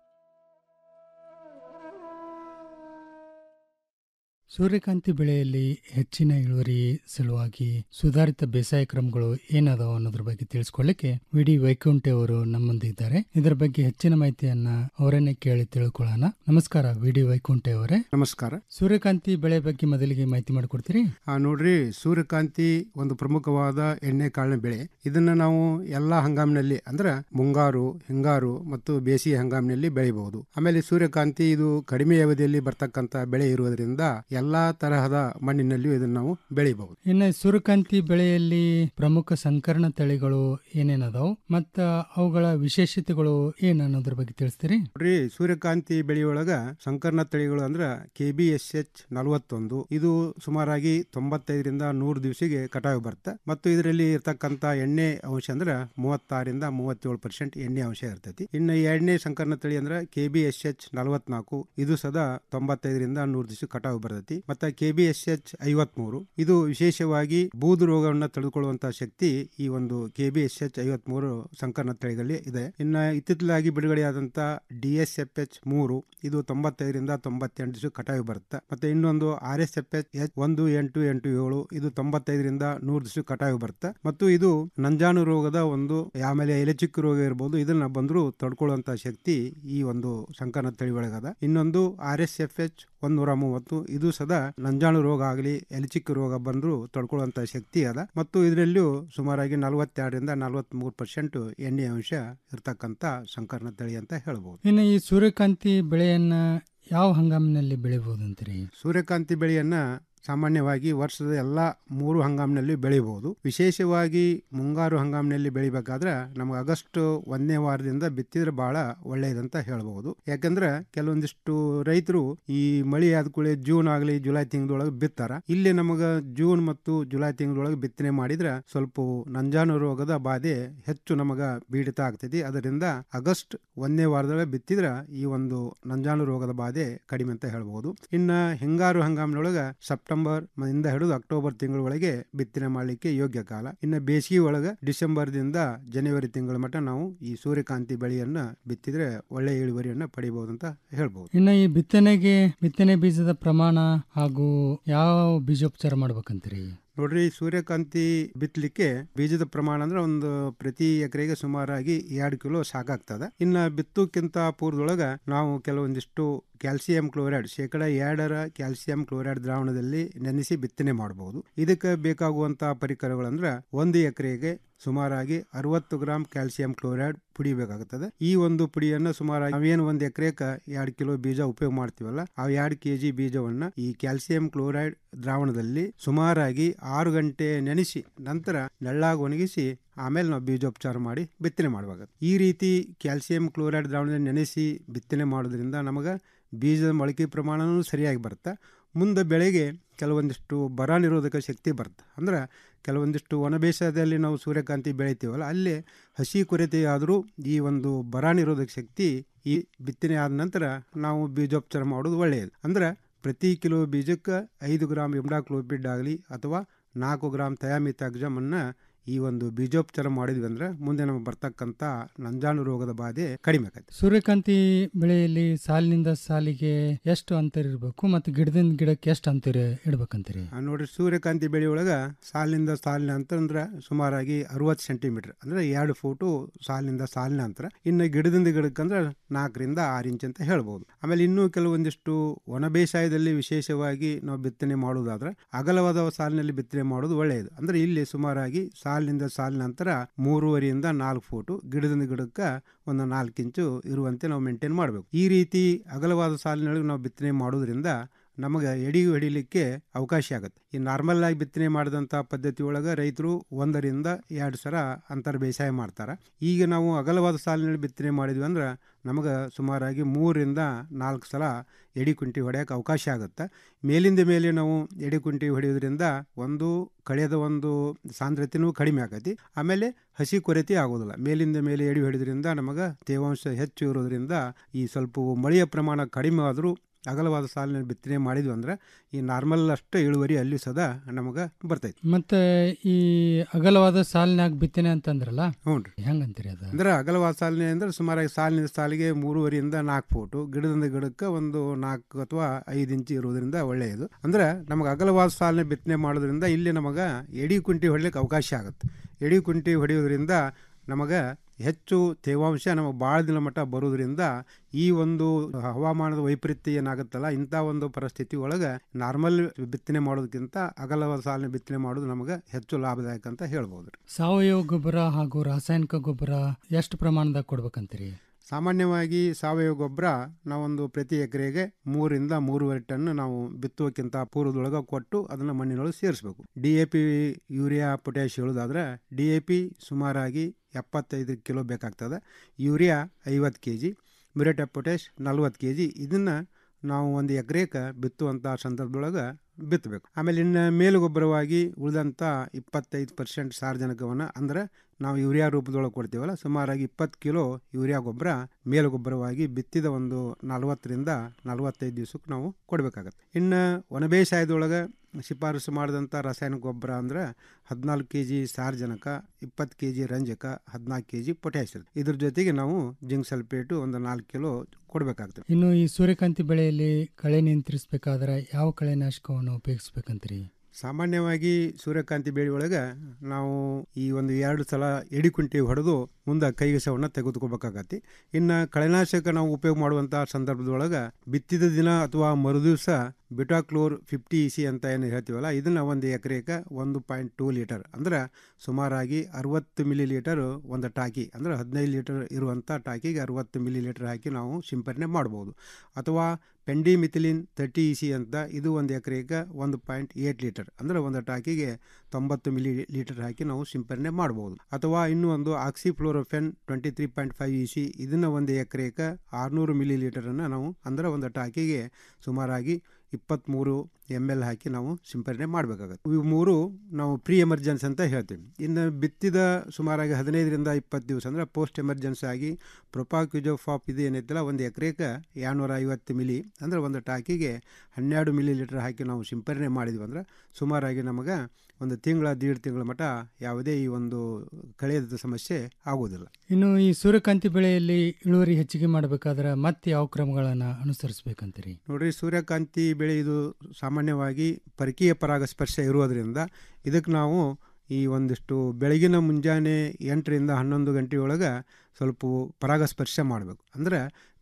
ಸೂರ್ಯಕಾಂತಿ ಬೆಳೆಯಲ್ಲಿ ಹೆಚ್ಚಿನ ಇಳುವರಿ ಸಲುವಾಗಿ ಸುಧಾರಿತ ಬೇಸಾಯ ಕ್ರಮಗಳು ಏನದಾವ ಅನ್ನೋದ್ರ ಬಗ್ಗೆ ತಿಳಿಸ್ಕೊಳ್ಳಿಕ್ಕೆ ವಿಡಿ ವೈಕುಂಠೆ ಅವರು ನಮ್ಮೊಂದಿದ್ದಾರೆ ಇದರ ಬಗ್ಗೆ ಹೆಚ್ಚಿನ ಮಾಹಿತಿಯನ್ನ ಅವರನ್ನೇ ಕೇಳಿ ತಿಳ್ಕೊಳ್ಳೋಣ ನಮಸ್ಕಾರ ವಿಡಿ ವೈಕುಂಠೆ ಅವರೇ ನಮಸ್ಕಾರ ಸೂರ್ಯಕಾಂತಿ ಬೆಳೆ ಬಗ್ಗೆ ಮೊದಲಿಗೆ ಮಾಹಿತಿ ಮಾಡಿಕೊಡ್ತೀರಿ ಆ ನೋಡ್ರಿ ಸೂರ್ಯಕಾಂತಿ ಒಂದು ಪ್ರಮುಖವಾದ ಎಣ್ಣೆ ಕಾಳಿನ ಬೆಳೆ ಇದನ್ನ ನಾವು ಎಲ್ಲಾ ಹಂಗಾಮಿನಲ್ಲಿ ಅಂದ್ರೆ ಮುಂಗಾರು ಹಿಂಗಾರು ಮತ್ತು ಬೇಸಿಗೆ ಹಂಗಾಮಿನಲ್ಲಿ ಬೆಳೆಯಬಹುದು ಆಮೇಲೆ ಸೂರ್ಯಕಾಂತಿ ಇದು ಕಡಿಮೆ ಅವಧಿಯಲ್ಲಿ ಬರ್ತಕ್ಕಂತ ಬೆಳೆ ಇರುವುದರಿಂದ ಎಲ್ಲಾ ತರಹದ ಮಣ್ಣಿನಲ್ಲಿಯೂ ಇದನ್ನು ನಾವು ಬೆಳೆಯಬಹುದು ಇನ್ನು ಸೂರ್ಯಕಾಂತಿ ಬೆಳೆಯಲ್ಲಿ ಪ್ರಮುಖ ಸಂಕರಣ ತಳಿಗಳು ಏನೇನದಾವ್ ಮತ್ತ ಅವುಗಳ ವಿಶೇಷತೆಗಳು ಏನ್ ಅನ್ನೋದ್ರ ಬಗ್ಗೆ ತಿಳಿಸ್ತೀರಿ ನೋಡ್ರಿ ಸೂರ್ಯಕಾಂತಿ ಬೆಳೆಯೊಳಗ ಸಂಕರ್ಣ ತಳಿಗಳು ಅಂದ್ರ ಕೆ ಬಿ ಎಸ್ ಎಚ್ ನಲವತ್ತೊಂದು ಇದು ಸುಮಾರಾಗಿ ತೊಂಬತ್ತೈದರಿಂದ ನೂರು ದಿವಸಿಗೆ ಕಟಾವು ಬರುತ್ತೆ ಮತ್ತು ಇದರಲ್ಲಿ ಇರ್ತಕ್ಕಂತ ಎಣ್ಣೆ ಅಂಶ ಅಂದ್ರ ಮೂವತ್ತಾರರಿಂದ ಮೂವತ್ತೇಳು ಪರ್ಸೆಂಟ್ ಎಣ್ಣೆ ಅಂಶ ಇರ್ತೈತಿ ಇನ್ನು ಎರಡನೇ ಸಂಕರ್ಣ ತಳಿ ಅಂದ್ರ ಕೆ ಬಿ ಎಸ್ ಎಚ್ ನಲವತ್ನಾಲ್ಕು ಇದು ಸದಾ ತೊಂಬತ್ತೈದರಿಂದ ನೂರು ದಿವಸ ಕಟಾವು ಬರ್ತೈತಿ ಮತ್ತೆ ಕೆ ಬಿ ಎಸ್ ಎಚ್ ಐವತ್ಮೂರು ಇದು ವಿಶೇಷವಾಗಿ ಬೂದು ರೋಗವನ್ನ ತಡೆದುಕೊಳ್ಳುವಂತಹ ಶಕ್ತಿ ಈ ಒಂದು ಕೆ ಬಿ ಎಸ್ ಎಚ್ ಐವತ್ಮೂರು ಸಂಕರ್ಣ ತಳಿಗಳಲ್ಲಿ ಇದೆ ಇನ್ನು ಇತ್ತಿತ್ತಲಾಗಿ ಬಿಡುಗಡೆಯಾದಂತ ಡಿ ಎಸ್ ಎಫ್ ಎಚ್ ಮೂರು ಇದು ತೊಂಬತ್ತೈದರಿಂದ ತೊಂಬತ್ತೆಂಟು ದಿವಸ ಕಟಾವು ಬರುತ್ತೆ ಮತ್ತೆ ಇನ್ನೊಂದು R S F H H ಒಂದು ಎಂಟು ಎಂಟು ಏಳು ಇದು ತೊಂಬತ್ತೈದರಿಂದ ನೂರು ದಿವಸ ಕಟಾವು ಬರುತ್ತೆ ಮತ್ತು ಇದು ನಂಜಾನು ರೋಗದ ಒಂದು ಆಮೇಲೆ ಎಲೆಚಿಕ್ಕು ರೋಗ ಇರಬಹುದು ಇದನ್ನ ಬಂದ್ರು ತಡ್ಕೊಳ್ಳುವಂತ ಶಕ್ತಿ ಈ ಒಂದು ಸಂಕರ್ಣ ತಳಿ ಒಳಗದ ಇನ್ನೊಂದು ಆರ್ ಎಸ್ ಎಫ್ ಎಚ್ ಒಂದೂರ ಮೂವತ್ತು ಇದು ಸದಾ ನಂಜಾಣು ರೋಗ ಆಗಲಿ ಎಲಿಚಿಕ್ಕ ರೋಗ ಬಂದರೂ ತಡ್ಕೊಳ್ಳುವಂತ ಶಕ್ತಿ ಅದ ಮತ್ತು ಇದರಲ್ಲಿಯೂ ಸುಮಾರಾಗಿ ನಲವತ್ತೆರಡರಿಂದ ನಲವತ್ತ್ ಮೂರು ಪರ್ಸೆಂಟ್ ಎಣ್ಣೆ ಅಂಶ ಇರ್ತಕ್ಕಂಥ ಸಂಕರ್ಣ ತಳಿ ಅಂತ ಹೇಳ್ಬೋದು ಇನ್ನು ಈ ಸೂರ್ಯಕಾಂತಿ ಬೆಳೆಯನ್ನ ಯಾವ ಹಂಗಾಮಿನಲ್ಲಿ ಬೆಳಿಬಹುದು ಅಂತೀರಿ ಸೂರ್ಯಕಾಂತಿ ಬೆಳೆಯನ್ನ ಸಾಮಾನ್ಯವಾಗಿ ವರ್ಷದ ಎಲ್ಲ ಮೂರು ಹಂಗಾಮಿನಲ್ಲಿ ಬೆಳಿಬಹುದು ವಿಶೇಷವಾಗಿ ಮುಂಗಾರು ಹಂಗಾಮಿನಲ್ಲಿ ಬೆಳಿಬೇಕಾದ್ರೆ ನಮ್ಗೆ ಆಗಸ್ಟ್ ಒಂದನೇ ವಾರದಿಂದ ಬಿತ್ತಿದ್ರೆ ಬಹಳ ಒಳ್ಳೆಯದಂತ ಹೇಳ್ಬಹುದು ಯಾಕಂದ್ರೆ ಕೆಲವೊಂದಿಷ್ಟು ರೈತರು ಈ ಮಳಿ ಆದ ಕೂಡಲೇ ಜೂನ್ ಆಗಲಿ ಜುಲೈ ತಿಂಗಳೊಳಗೆ ಬಿತ್ತಾರ ಇಲ್ಲಿ ನಮಗ ಜೂನ್ ಮತ್ತು ಜುಲೈ ತಿಂಗಳೊಳಗೆ ಬಿತ್ತನೆ ಮಾಡಿದ್ರೆ ಸ್ವಲ್ಪ ನಂಜಾನು ರೋಗದ ಬಾಧೆ ಹೆಚ್ಚು ನಮಗ ಬೀಡಿತ ಆಗ್ತೈತಿ ಅದರಿಂದ ಆಗಸ್ಟ್ ಒಂದನೇ ವಾರದೊಳಗೆ ಬಿತ್ತಿದ್ರ ಈ ಒಂದು ನಂಜಾನು ರೋಗದ ಬಾಧೆ ಕಡಿಮೆ ಅಂತ ಹೇಳ್ಬಹುದು ಇನ್ನ ಹಿಂಗಾರು ಹಂಗಾಮಿನೊಳಗ ಸೆಪ್ಟೆಂಬರ್ ಇಂದ ಹಿಡಿದು ಅಕ್ಟೋಬರ್ ತಿಂಗಳೊಳಗೆ ಬಿತ್ತನೆ ಮಾಡಲಿಕ್ಕೆ ಯೋಗ್ಯ ಕಾಲ ಇನ್ನು ಬೇಸಿಗೆ ಒಳಗ ಡಿಸೆಂಬರ್ ದಿಂದ ಜನವರಿ ತಿಂಗಳ ಮಟ್ಟ ನಾವು ಈ ಸೂರ್ಯಕಾಂತಿ ಬೆಳೆಯನ್ನ ಬಿತ್ತಿದ್ರೆ ಒಳ್ಳೆ ಇಳುವರಿಯನ್ನ ಪಡಿಬಹುದು ಅಂತ ಹೇಳ್ಬಹುದು ಇನ್ನು ಈ ಬಿತ್ತನೆಗೆ ಬಿತ್ತನೆ ಬೀಜದ ಪ್ರಮಾಣ ಹಾಗೂ ಯಾವ ಬೀಜೋಪಚಾರ ಮಾಡ್ಬೇಕಂತೀರಿ ನೋಡ್ರಿ ಸೂರ್ಯಕಾಂತಿ ಬಿತ್ತಲಿಕ್ಕೆ ಬೀಜದ ಪ್ರಮಾಣ ಅಂದ್ರೆ ಒಂದು ಪ್ರತಿ ಎಕರೆಗೆ ಸುಮಾರಾಗಿ ಎರಡು ಕಿಲೋ ಸಾಕಾಗ್ತದ ಇನ್ನ ಬಿತ್ತುಕ್ಕಿಂತ ಪೂರ್ವದೊಳಗ ನಾವು ಕೆಲವೊಂದಿಷ್ಟು ಕ್ಯಾಲ್ಸಿಯಂ ಕ್ಲೋರೈಡ್ ಶೇಕಡ ಎರಡರ ಕ್ಯಾಲ್ಸಿಯಂ ಕ್ಲೋರೈಡ್ ದ್ರಾವಣದಲ್ಲಿ ನೆನೆಸಿ ಬಿತ್ತನೆ ಮಾಡಬಹುದು ಇದಕ್ಕೆ ಬೇಕಾಗುವಂತಹ ಪರಿಕರಗಳಂದ್ರೆ ಒಂದು ಎಕರೆಗೆ ಸುಮಾರಾಗಿ ಅರವತ್ತು ಗ್ರಾಂ ಕ್ಯಾಲ್ಸಿಯಂ ಕ್ಲೋರೈಡ್ ಪುಡಿ ಬೇಕಾಗುತ್ತದೆ ಈ ಒಂದು ಪುಡಿಯನ್ನು ಸುಮಾರಾಗಿ ನಾವೇನು ಒಂದು ಎಕರೆಕ ಎರಡು ಕಿಲೋ ಬೀಜ ಉಪಯೋಗ ಮಾಡ್ತೀವಲ್ಲ ಆ ಎರಡು ಕೆಜಿ ಬೀಜವನ್ನ ಈ ಕ್ಯಾಲ್ಸಿಯಂ ಕ್ಲೋರೈಡ್ ದ್ರಾವಣದಲ್ಲಿ ಸುಮಾರಾಗಿ ಆರು ಗಂಟೆ ನೆನೆಸಿ ನಂತರ ನೆಳ್ಳಾಗಿ ಒಣಗಿಸಿ ಆಮೇಲೆ ನಾವು ಬೀಜೋಪಚಾರ ಮಾಡಿ ಬಿತ್ತನೆ ಮಾಡಬೇಕಾಗುತ್ತೆ ಈ ರೀತಿ ಕ್ಯಾಲ್ಸಿಯಂ ಕ್ಲೋರೈಡ್ ದ್ರಾವಣದಲ್ಲಿ ನೆನೆಸಿ ಬಿತ್ತನೆ ಮಾಡೋದ್ರಿಂದ ನಮಗೆ ಬೀಜದ ಮೊಳಕೆ ಪ್ರಮಾಣನೂ ಸರಿಯಾಗಿ ಬರುತ್ತೆ ಮುಂದೆ ಬೆಳೆಗೆ ಕೆಲವೊಂದಿಷ್ಟು ಬರ ನಿರೋಧಕ ಶಕ್ತಿ ಬರುತ್ತೆ ಅಂದ್ರೆ ಕೆಲವೊಂದಿಷ್ಟು ಒಣ ಬೇಸಾಯದಲ್ಲಿ ನಾವು ಸೂರ್ಯಕಾಂತಿ ಬೆಳಿತೀವಲ್ಲ ಅಲ್ಲಿ ಹಸಿ ಕೊರತೆ ಆದರೂ ಈ ಒಂದು ಬರ ನಿರೋಧಕ ಶಕ್ತಿ ಈ ಬಿತ್ತನೆ ಆದ ನಂತರ ನಾವು ಬೀಜೋಪಚಾರ ಮಾಡೋದು ಒಳ್ಳೆಯದು ಅಂದ್ರೆ ಪ್ರತಿ ಕಿಲೋ ಬೀಜಕ್ಕೆ ಐದು ಗ್ರಾಮ್ ಇಮ್ಡಾಕ್ಲೋಪಿಡ್ ಆಗಲಿ ಅಥವಾ ನಾಲ್ಕು ಗ್ರಾಮ್ ಥಯಾಮಿತಾಗ್ಜಮನ್ನು ಈ ಒಂದು ಬೀಜೋಪಚಾರ ಮಾಡಿದ್ವಿ ಅಂದ್ರೆ ಮುಂದೆ ನಮಗೆ ಬರ್ತಕ್ಕಂಥ ನಂಜಾನು ರೋಗದ ಬಾಧೆ ಕಡಿಮೆ ಆಕೈತೆ ಸೂರ್ಯಕಾಂತಿ ಬೆಳೆಯಲ್ಲಿ ಸಾಲಿನಿಂದ ಸಾಲಿಗೆ ಎಷ್ಟು ಅಂತರ ಇರಬೇಕು ಮತ್ತು ಗಿಡದಿಂದ ಗಿಡಕ್ಕೆ ಎಷ್ಟು ಅಂತರ ಇಡ್ಬೇಕಂತೀರಿ ಆ, ನೋಡ್ರಿ ಸೂರ್ಯಕಾಂತಿ ಬೆಳೆಯೊಳಗ ಸಾಲಿನಿಂದ ಸಾಲಿನ ಅಂತರ ಅಂದ್ರೆ ಸುಮಾರಾಗಿ ಅರವತ್ತು ಸೆಂಟಿಮೀಟರ್ ಅಂದ್ರೆ ಎರಡು ಫೂಟು ಸಾಲಿನಿಂದ ಸಾಲಿನ ಅಂತರ ಇನ್ನು ಗಿಡದಿಂದ ಗಿಡಕ್ಕೆ ಅಂದ್ರೆ ನಾಲ್ಕರಿಂದ ಆರು ಇಂಚ್ ಅಂತ ಹೇಳ್ಬೋದು ಆಮೇಲೆ ಇನ್ನೂ ಕೆಲವೊಂದಿಷ್ಟು ಒಣ ಬೇಸಾಯದಲ್ಲಿ ವಿಶೇಷವಾಗಿ ನಾವು ಬಿತ್ತನೆ ಮಾಡೋದಾದ್ರೆ ಅಗಲವಾದ ಸಾಲಿನಲ್ಲಿ ಬಿತ್ತನೆ ಮಾಡೋದು ಒಳ್ಳೆಯದು ಅಂದ್ರೆ ಇಲ್ಲಿ ಸುಮಾರಾಗಿ ಸಾಲಿನಿಂದ ಸಾಲಿನ ಅಂತರ ಮೂರುವರೆಯಿಂದ ನಾಲ್ಕು ಫೂಟು ಗಿಡದಿಂದ ಗಿಡಕ್ಕೆ ಒಂದು ನಾಲ್ಕು ಇಂಚು ಇರುವಂತೆ ನಾವು ಮೇಂಟೈನ್ ಮಾಡಬೇಕು ಈ ರೀತಿ ಅಗಲವಾದ ಸಾಲಿನೊಳಗೆ ನಾವು ಬಿತ್ತನೆ ಮಾಡೋದ್ರಿಂದ ನಮಗೆ ಎಡಿ ಹೊಡಿಲಿಕ್ಕೆ ಅವಕಾಶ ಆಗುತ್ತೆ ಈ ನಾರ್ಮಲ್ ಆಗಿ ಬಿತ್ತನೆ ಮಾಡಿದಂಥ ಪದ್ಧತಿ ಒಳಗೆ ರೈತರು ಒಂದರಿಂದ ಎರಡು ಸಲ ಅಂತರ ಬೇಸಾಯ ಮಾಡ್ತಾರೆ ಈಗ ನಾವು ಅಗಲವಾದ ಸಾಲಿನಲ್ಲಿ ಬಿತ್ತನೆ ಮಾಡಿದ್ವಿ ಅಂದ್ರೆ ನಮಗೆ ಸುಮಾರಾಗಿ ಮೂರರಿಂದ ನಾಲ್ಕು ಸಲ ಎಡಿ ಕುಂಟಿ ಹೊಡೆಯೋಕೆ ಅವಕಾಶ ಆಗುತ್ತೆ ಮೇಲಿಂದ ಮೇಲೆ ನಾವು ಎಡಿ ಕುಂಟಿ ಹೊಡೆಯೋದ್ರಿಂದ ಒಂದು ಕಳೆದ ಒಂದು ಸಾಂದ್ರತೆನೂ ಕಡಿಮೆ ಆಗೈತಿ ಆಮೇಲೆ ಹಸಿ ಕೊರತೆ ಆಗೋದಿಲ್ಲ ಮೇಲಿಂದ ಮೇಲೆ ಎಡಿ ಹೊಡೆಯೋದ್ರಿಂದ ನಮಗೆ ತೇವಾಂಶ ಹೆಚ್ಚು ಇರೋದ್ರಿಂದ ಈ ಸ್ವಲ್ಪ ಮಳೆಯ ಪ್ರಮಾಣ ಕಡಿಮೆ ಆದರೂ ಅಗಲವಾದ ಸಾಲಿನಲ್ಲಿ ಬಿತ್ತನೆ ಮಾಡಿದ್ವಿ ಅಂದ್ರೆ ಈ ನಾರ್ಮಲ್ ಅಷ್ಟು ಇಳುವರಿ ಅಲ್ಲಿ ಸದಾ ನಮಗೆ ಬರ್ತೈತಿ ಮತ್ತೆ ಈ ಅಗಲವಾದ ಸಾಲಿನಾಗ ಬಿತ್ತನೆ ಅಂತಂದ್ರಲ್ಲ ಹ್ಞೂ ಹೆಂಗಂತೀರಿ ಅದು ಅಂದ್ರೆ ಅಗಲವಾದ ಸಾಲಿನ ಅಂದ್ರೆ ಸುಮಾರಾಗಿ ಸಾಲಿನಿಂದ ಸಾಲಿಗೆ ಮೂರುವರೆಯಿಂದ ನಾಲ್ಕು ಫೂಟು ಗಿಡದಿಂದ ಗಿಡಕ್ಕೆ ಒಂದು ನಾಲ್ಕು ಅಥವಾ ಐದು ಇಂಚು ಇರೋದ್ರಿಂದ ಒಳ್ಳೆಯದು ಅಂದ್ರೆ ನಮಗೆ ಅಗಲವಾದ ಸಾಲಿನ ಬಿತ್ತನೆ ಮಾಡೋದ್ರಿಂದ ಇಲ್ಲಿ ನಮಗೆ ಎಡಿ ಕುಂಟಿ ಹೊಡ್ಲಿಕ್ಕೆ ಅವಕಾಶ ಆಗುತ್ತೆ ಎಡಿ ಕುಂಟಿ ಹೊಡೆಯೋದ್ರಿಂದ ನಮಗೆ ಹೆಚ್ಚು ತೇವಾಂಶ ನಮಗೆ ಭಾಳ ದಿನ ಮಟ್ಟ ಬರೋದ್ರಿಂದ ಈ ಒಂದು ಹವಾಮಾನದ ವೈಪರೀತ್ಯ ಏನಾಗುತ್ತಲ್ಲ ಇಂಥ ಒಂದು ಪರಿಸ್ಥಿತಿ ಒಳಗೆ ನಾರ್ಮಲ್ ಬಿತ್ತನೆ ಮಾಡೋದಕ್ಕಿಂತ ಅಗಲವಾದ ಸಾಲಿನ ಬಿತ್ತನೆ ಮಾಡೋದು ನಮಗೆ ಹೆಚ್ಚು ಲಾಭದಾಯಕ ಅಂತ ಹೇಳ್ಬೋದು ಸಾವಯವ ಗೊಬ್ಬರ ಹಾಗೂ ರಾಸಾಯನಿಕ ಗೊಬ್ಬರ ಎಷ್ಟು ಪ್ರಮಾಣದಾಗ ಕೊಡ್ಬೇಕಂತೀರಿ ಸಾಮಾನ್ಯವಾಗಿ ಸಾವಯವ ಗೊಬ್ಬರ ನಾವೊಂದು ಪ್ರತಿ ಎಕರೆಗೆ ಮೂರಿಂದ ಮೂರುವರೆ ಟನ್ ನಾವು ಬಿತ್ತುವಕ್ಕಿಂತ ಪೂರ್ವದೊಳಗೆ ಕೊಟ್ಟು ಅದನ್ನು ಮಣ್ಣಿನೊಳಗೆ ಸೇರಿಸಬೇಕು D A P urea potash ಹೇಳೋದಾದ್ರೆ ಡಿ ಎ ಪಿ ಸುಮಾರಾಗಿ ಎಪ್ಪತ್ತೈದು ಕಿಲೋ ಬೇಕಾಗ್ತದೆ ಯೂರಿಯಾ ಐವತ್ತು K G muriate of potash ನಲ್ವತ್ತು ಕೆ ಜಿ ಇದನ್ನು ನಾವು ಒಂದು ಎಕರೆಗೆ ಬಿತ್ತುವಂಥ ಸಂದರ್ಭದೊಳಗೆ ಬಿತ್ತಬೇಕು ಆಮೇಲೆ ಇನ್ನು ಮೇಲುಗೊಬ್ಬರವಾಗಿ ಉಳಿದಂಥ ಇಪ್ಪತ್ತೈದು ಪರ್ಸೆಂಟ್ ಸಾರ್ವಜನಿಕವನ್ನು ಅಂದ್ರೆ ನಾವು ಯೂರಿಯಾ ರೂಪದೊಳಗೆ ಕೊಡ್ತೀವಲ್ಲ ಸುಮಾರಾಗಿ ಇಪ್ಪತ್ತು ಕಿಲೋ ಯೂರಿಯಾ ಗೊಬ್ಬರ ಮೇಲುಗೊಬ್ಬರವಾಗಿ ಬಿತ್ತಿದ ಒಂದು ನಲವತ್ತರಿಂದ ನಲವತ್ತೈದು ದಿವಸಕ್ಕೆ ನಾವು ಕೊಡಬೇಕಾಗತ್ತೆ ಇನ್ನು ಒಣ ಬೇಸಾಯದೊಳಗೆ ಶಿಫಾರಸು ಮಾಡಿದಂಥ ರಾಸಾಯನಿಕ ಗೊಬ್ಬರ ಅಂದ್ರೆ ಹದಿನಾಲ್ಕು ಕೆ ಜಿ ಸಾರ್ವಜನಕ ಇಪ್ಪತ್ತು ಕೆ ಜಿ ರಂಜಕ ಹದಿನಾಲ್ಕು ಕೆ ಜಿ ಪೊಟ್ಯಾಷಿಯಂ ಇದ್ರ ಜೊತೆಗೆ ನಾವು ಜಿಂಕ್ ಸಲ್ಫೇಟು ಒಂದು ನಾಲ್ಕು ಕಿಲೋ ಕೊಡಬೇಕಾಗ್ತದೆ ಇನ್ನು ಈ ಸೂರ್ಯಕಾಂತಿ ಬೆಳೆಯಲ್ಲಿ ಕಳೆ ನಿಯಂತ್ರಿಸಬೇಕಾದ್ರೆ ಯಾವ ಕಳೆನಾಶಕವನ್ನು ಉಪಯೋಗಿಸ್ಬೇಕಂತೀರಿ ಸಾಮಾನ್ಯವಾಗಿ ಸೂರ್ಯಕಾಂತಿ ಬೆಳೆ ಒಳಗೆ ನಾವು ಈ ಒಂದು ಎರಡು ಸಲ ಎಡಿಕುಂಟಿ ಹೊಡೆದು ಮುಂದೆ ಕೈಗೆಸವನ್ನು ತೆಗೆದುಕೋಬೇಕಾಗತ್ತೆ ಇನ್ನು ಕಳೆನಾಶಕ ನಾವು ಉಪಯೋಗ ಮಾಡುವಂಥ ಸಂದರ್ಭದೊಳಗೆ ಬಿತ್ತಿದ ದಿನ ಅಥವಾ ಮರುದಿವಸ ಬಿಟಾಕ್ಲೋರ್ ಫಿಫ್ಟಿ ಇ ಸಿ ಅಂತ ಏನು ಹೇಳ್ತೀವಲ್ಲ ಇದನ್ನು ಒಂದು ಎಕರೆಗೆ ಒಂದು ಪಾಯಿಂಟ್ ಟೂ ಲೀಟರ್ ಅಂದ್ರೆ ಸುಮಾರಾಗಿ ಅರವತ್ತು ಮಿಲಿ ಲೀಟರ್ ಒಂದು ಟಾಕಿ ಅಂದರೆ ಹದಿನೈದು ಲೀಟರ್ ಇರುವಂಥ ಟಾಕಿಗೆ ಅರವತ್ತು ಮಿಲಿ ಲೀಟರ್ ಹಾಕಿ ನಾವು ಸಿಂಪರಣೆ ಮಾಡ್ಬೋದು ಅಥವಾ ಪೆಂಡಿಮಿಥಿಲಿನ್ ತರ್ಟಿ ಇ ಸಿ ಅಂತ ಇದು ಒಂದು ಎಕರೆಗೆ ಒಂದು ಪಾಯಿಂಟ್ ಏಟ್ ಲೀಟರ್ ಅಂದರೆ ಒಂದು ಟಾಕಿಗೆ ತೊಂಬತ್ತು ಮಿಲಿ ಲೀಟರ್ ಹಾಕಿ ನಾವು ಸಿಂಪರಣೆ ಮಾಡ್ಬೋದು ಅಥವಾ ಇನ್ನೂ ಒಂದು oxyfluorfen twenty three point five E C ಇದನ್ನು ಒಂದು ಎಕರೆಗೆ ಆರುನೂರು ಮಿಲಿ ಲೀಟರನ್ನು ನಾವು ಅಂದರೆ ಒಂದು ಟಾಕಿಗೆ ಸುಮಾರಾಗಿ ಇಪ್ಪತ್ತ್ಮೂರು ಎಮ್ ಎಲ್ ಹಾಕಿ ನಾವು ಸಿಂಪರಣೆ ಮಾಡಬೇಕಾಗತ್ತೆ ಇವು ಮೂರು ನಾವು ಪ್ರೀ ಎಮರ್ಜೆನ್ಸಿ ಅಂತ ಹೇಳ್ತೀವಿ ಇನ್ನು ಬಿತ್ತಿದ ಸುಮಾರಾಗಿ ಹದಿನೈದರಿಂದ ಇಪ್ಪತ್ತು ದಿವಸ ಅಂದರೆ ಪೋಸ್ಟ್ ಎಮರ್ಜೆನ್ಸಿ ಆಗಿ ಪ್ರೊಪಾಕ್ಯುಜೋಫಾಪ್ ಇದು ಏನೈತಲ್ಲ ಒಂದು ಎಕರೆಗೆ ಎರಡುನೂರ ಐವತ್ತು ಮಿಲಿ ಅಂದರೆ ಒಂದು ಟಾಕಿಗೆ ಹನ್ನೆರಡು ಮಿಲಿ ಲೀಟರ್ ಹಾಕಿ ನಾವು ಸಿಂಪರಣೆ ಮಾಡಿದ್ವಿ ಅಂದ್ರೆ ಸುಮಾರಾಗಿ ನಮಗೆ ಒಂದು ತಿಂಗಳ ದೀಡ್ ತಿಂಗಳ ಮಟ್ಟ ಯಾವುದೇ ಈ ಒಂದು ಕಳೆಯದ ಸಮಸ್ಯೆ ಆಗೋದಿಲ್ಲ ಇನ್ನು ಈ ಸೂರ್ಯಕಾಂತಿ ಬೆಳೆಯಲ್ಲಿ ಇಳುವರಿ ಹೆಚ್ಚಿಗೆ ಮಾಡಬೇಕಾದ್ರೆ ಮತ್ತೆ ಯಾವ ಕ್ರಮಗಳನ್ನು ಅನುಸರಿಸಬೇಕಂತೀರಿ ನೋಡ್ರಿ ಸೂರ್ಯಕಾಂತಿ ಬೆಳೆ ಇದು ಸಾಮಾನ್ಯವಾಗಿ ಪರಕೀಯ ಪರಾಗಸ್ಪರ್ಶ ಇರುವುದರಿಂದ ಇದಕ್ಕೆ ನಾವು ಈ ಒಂದಿಷ್ಟು ಬೆಳಗಿನ ಮುಂಜಾನೆ ಎಂಟರಿಂದ ಹನ್ನೊಂದು ಗಂಟೆಯೊಳಗೆ ಸ್ವಲ್ಪ ಪರಾಗಸ್ಪರ್ಶ ಮಾಡಬೇಕು ಅಂದರೆ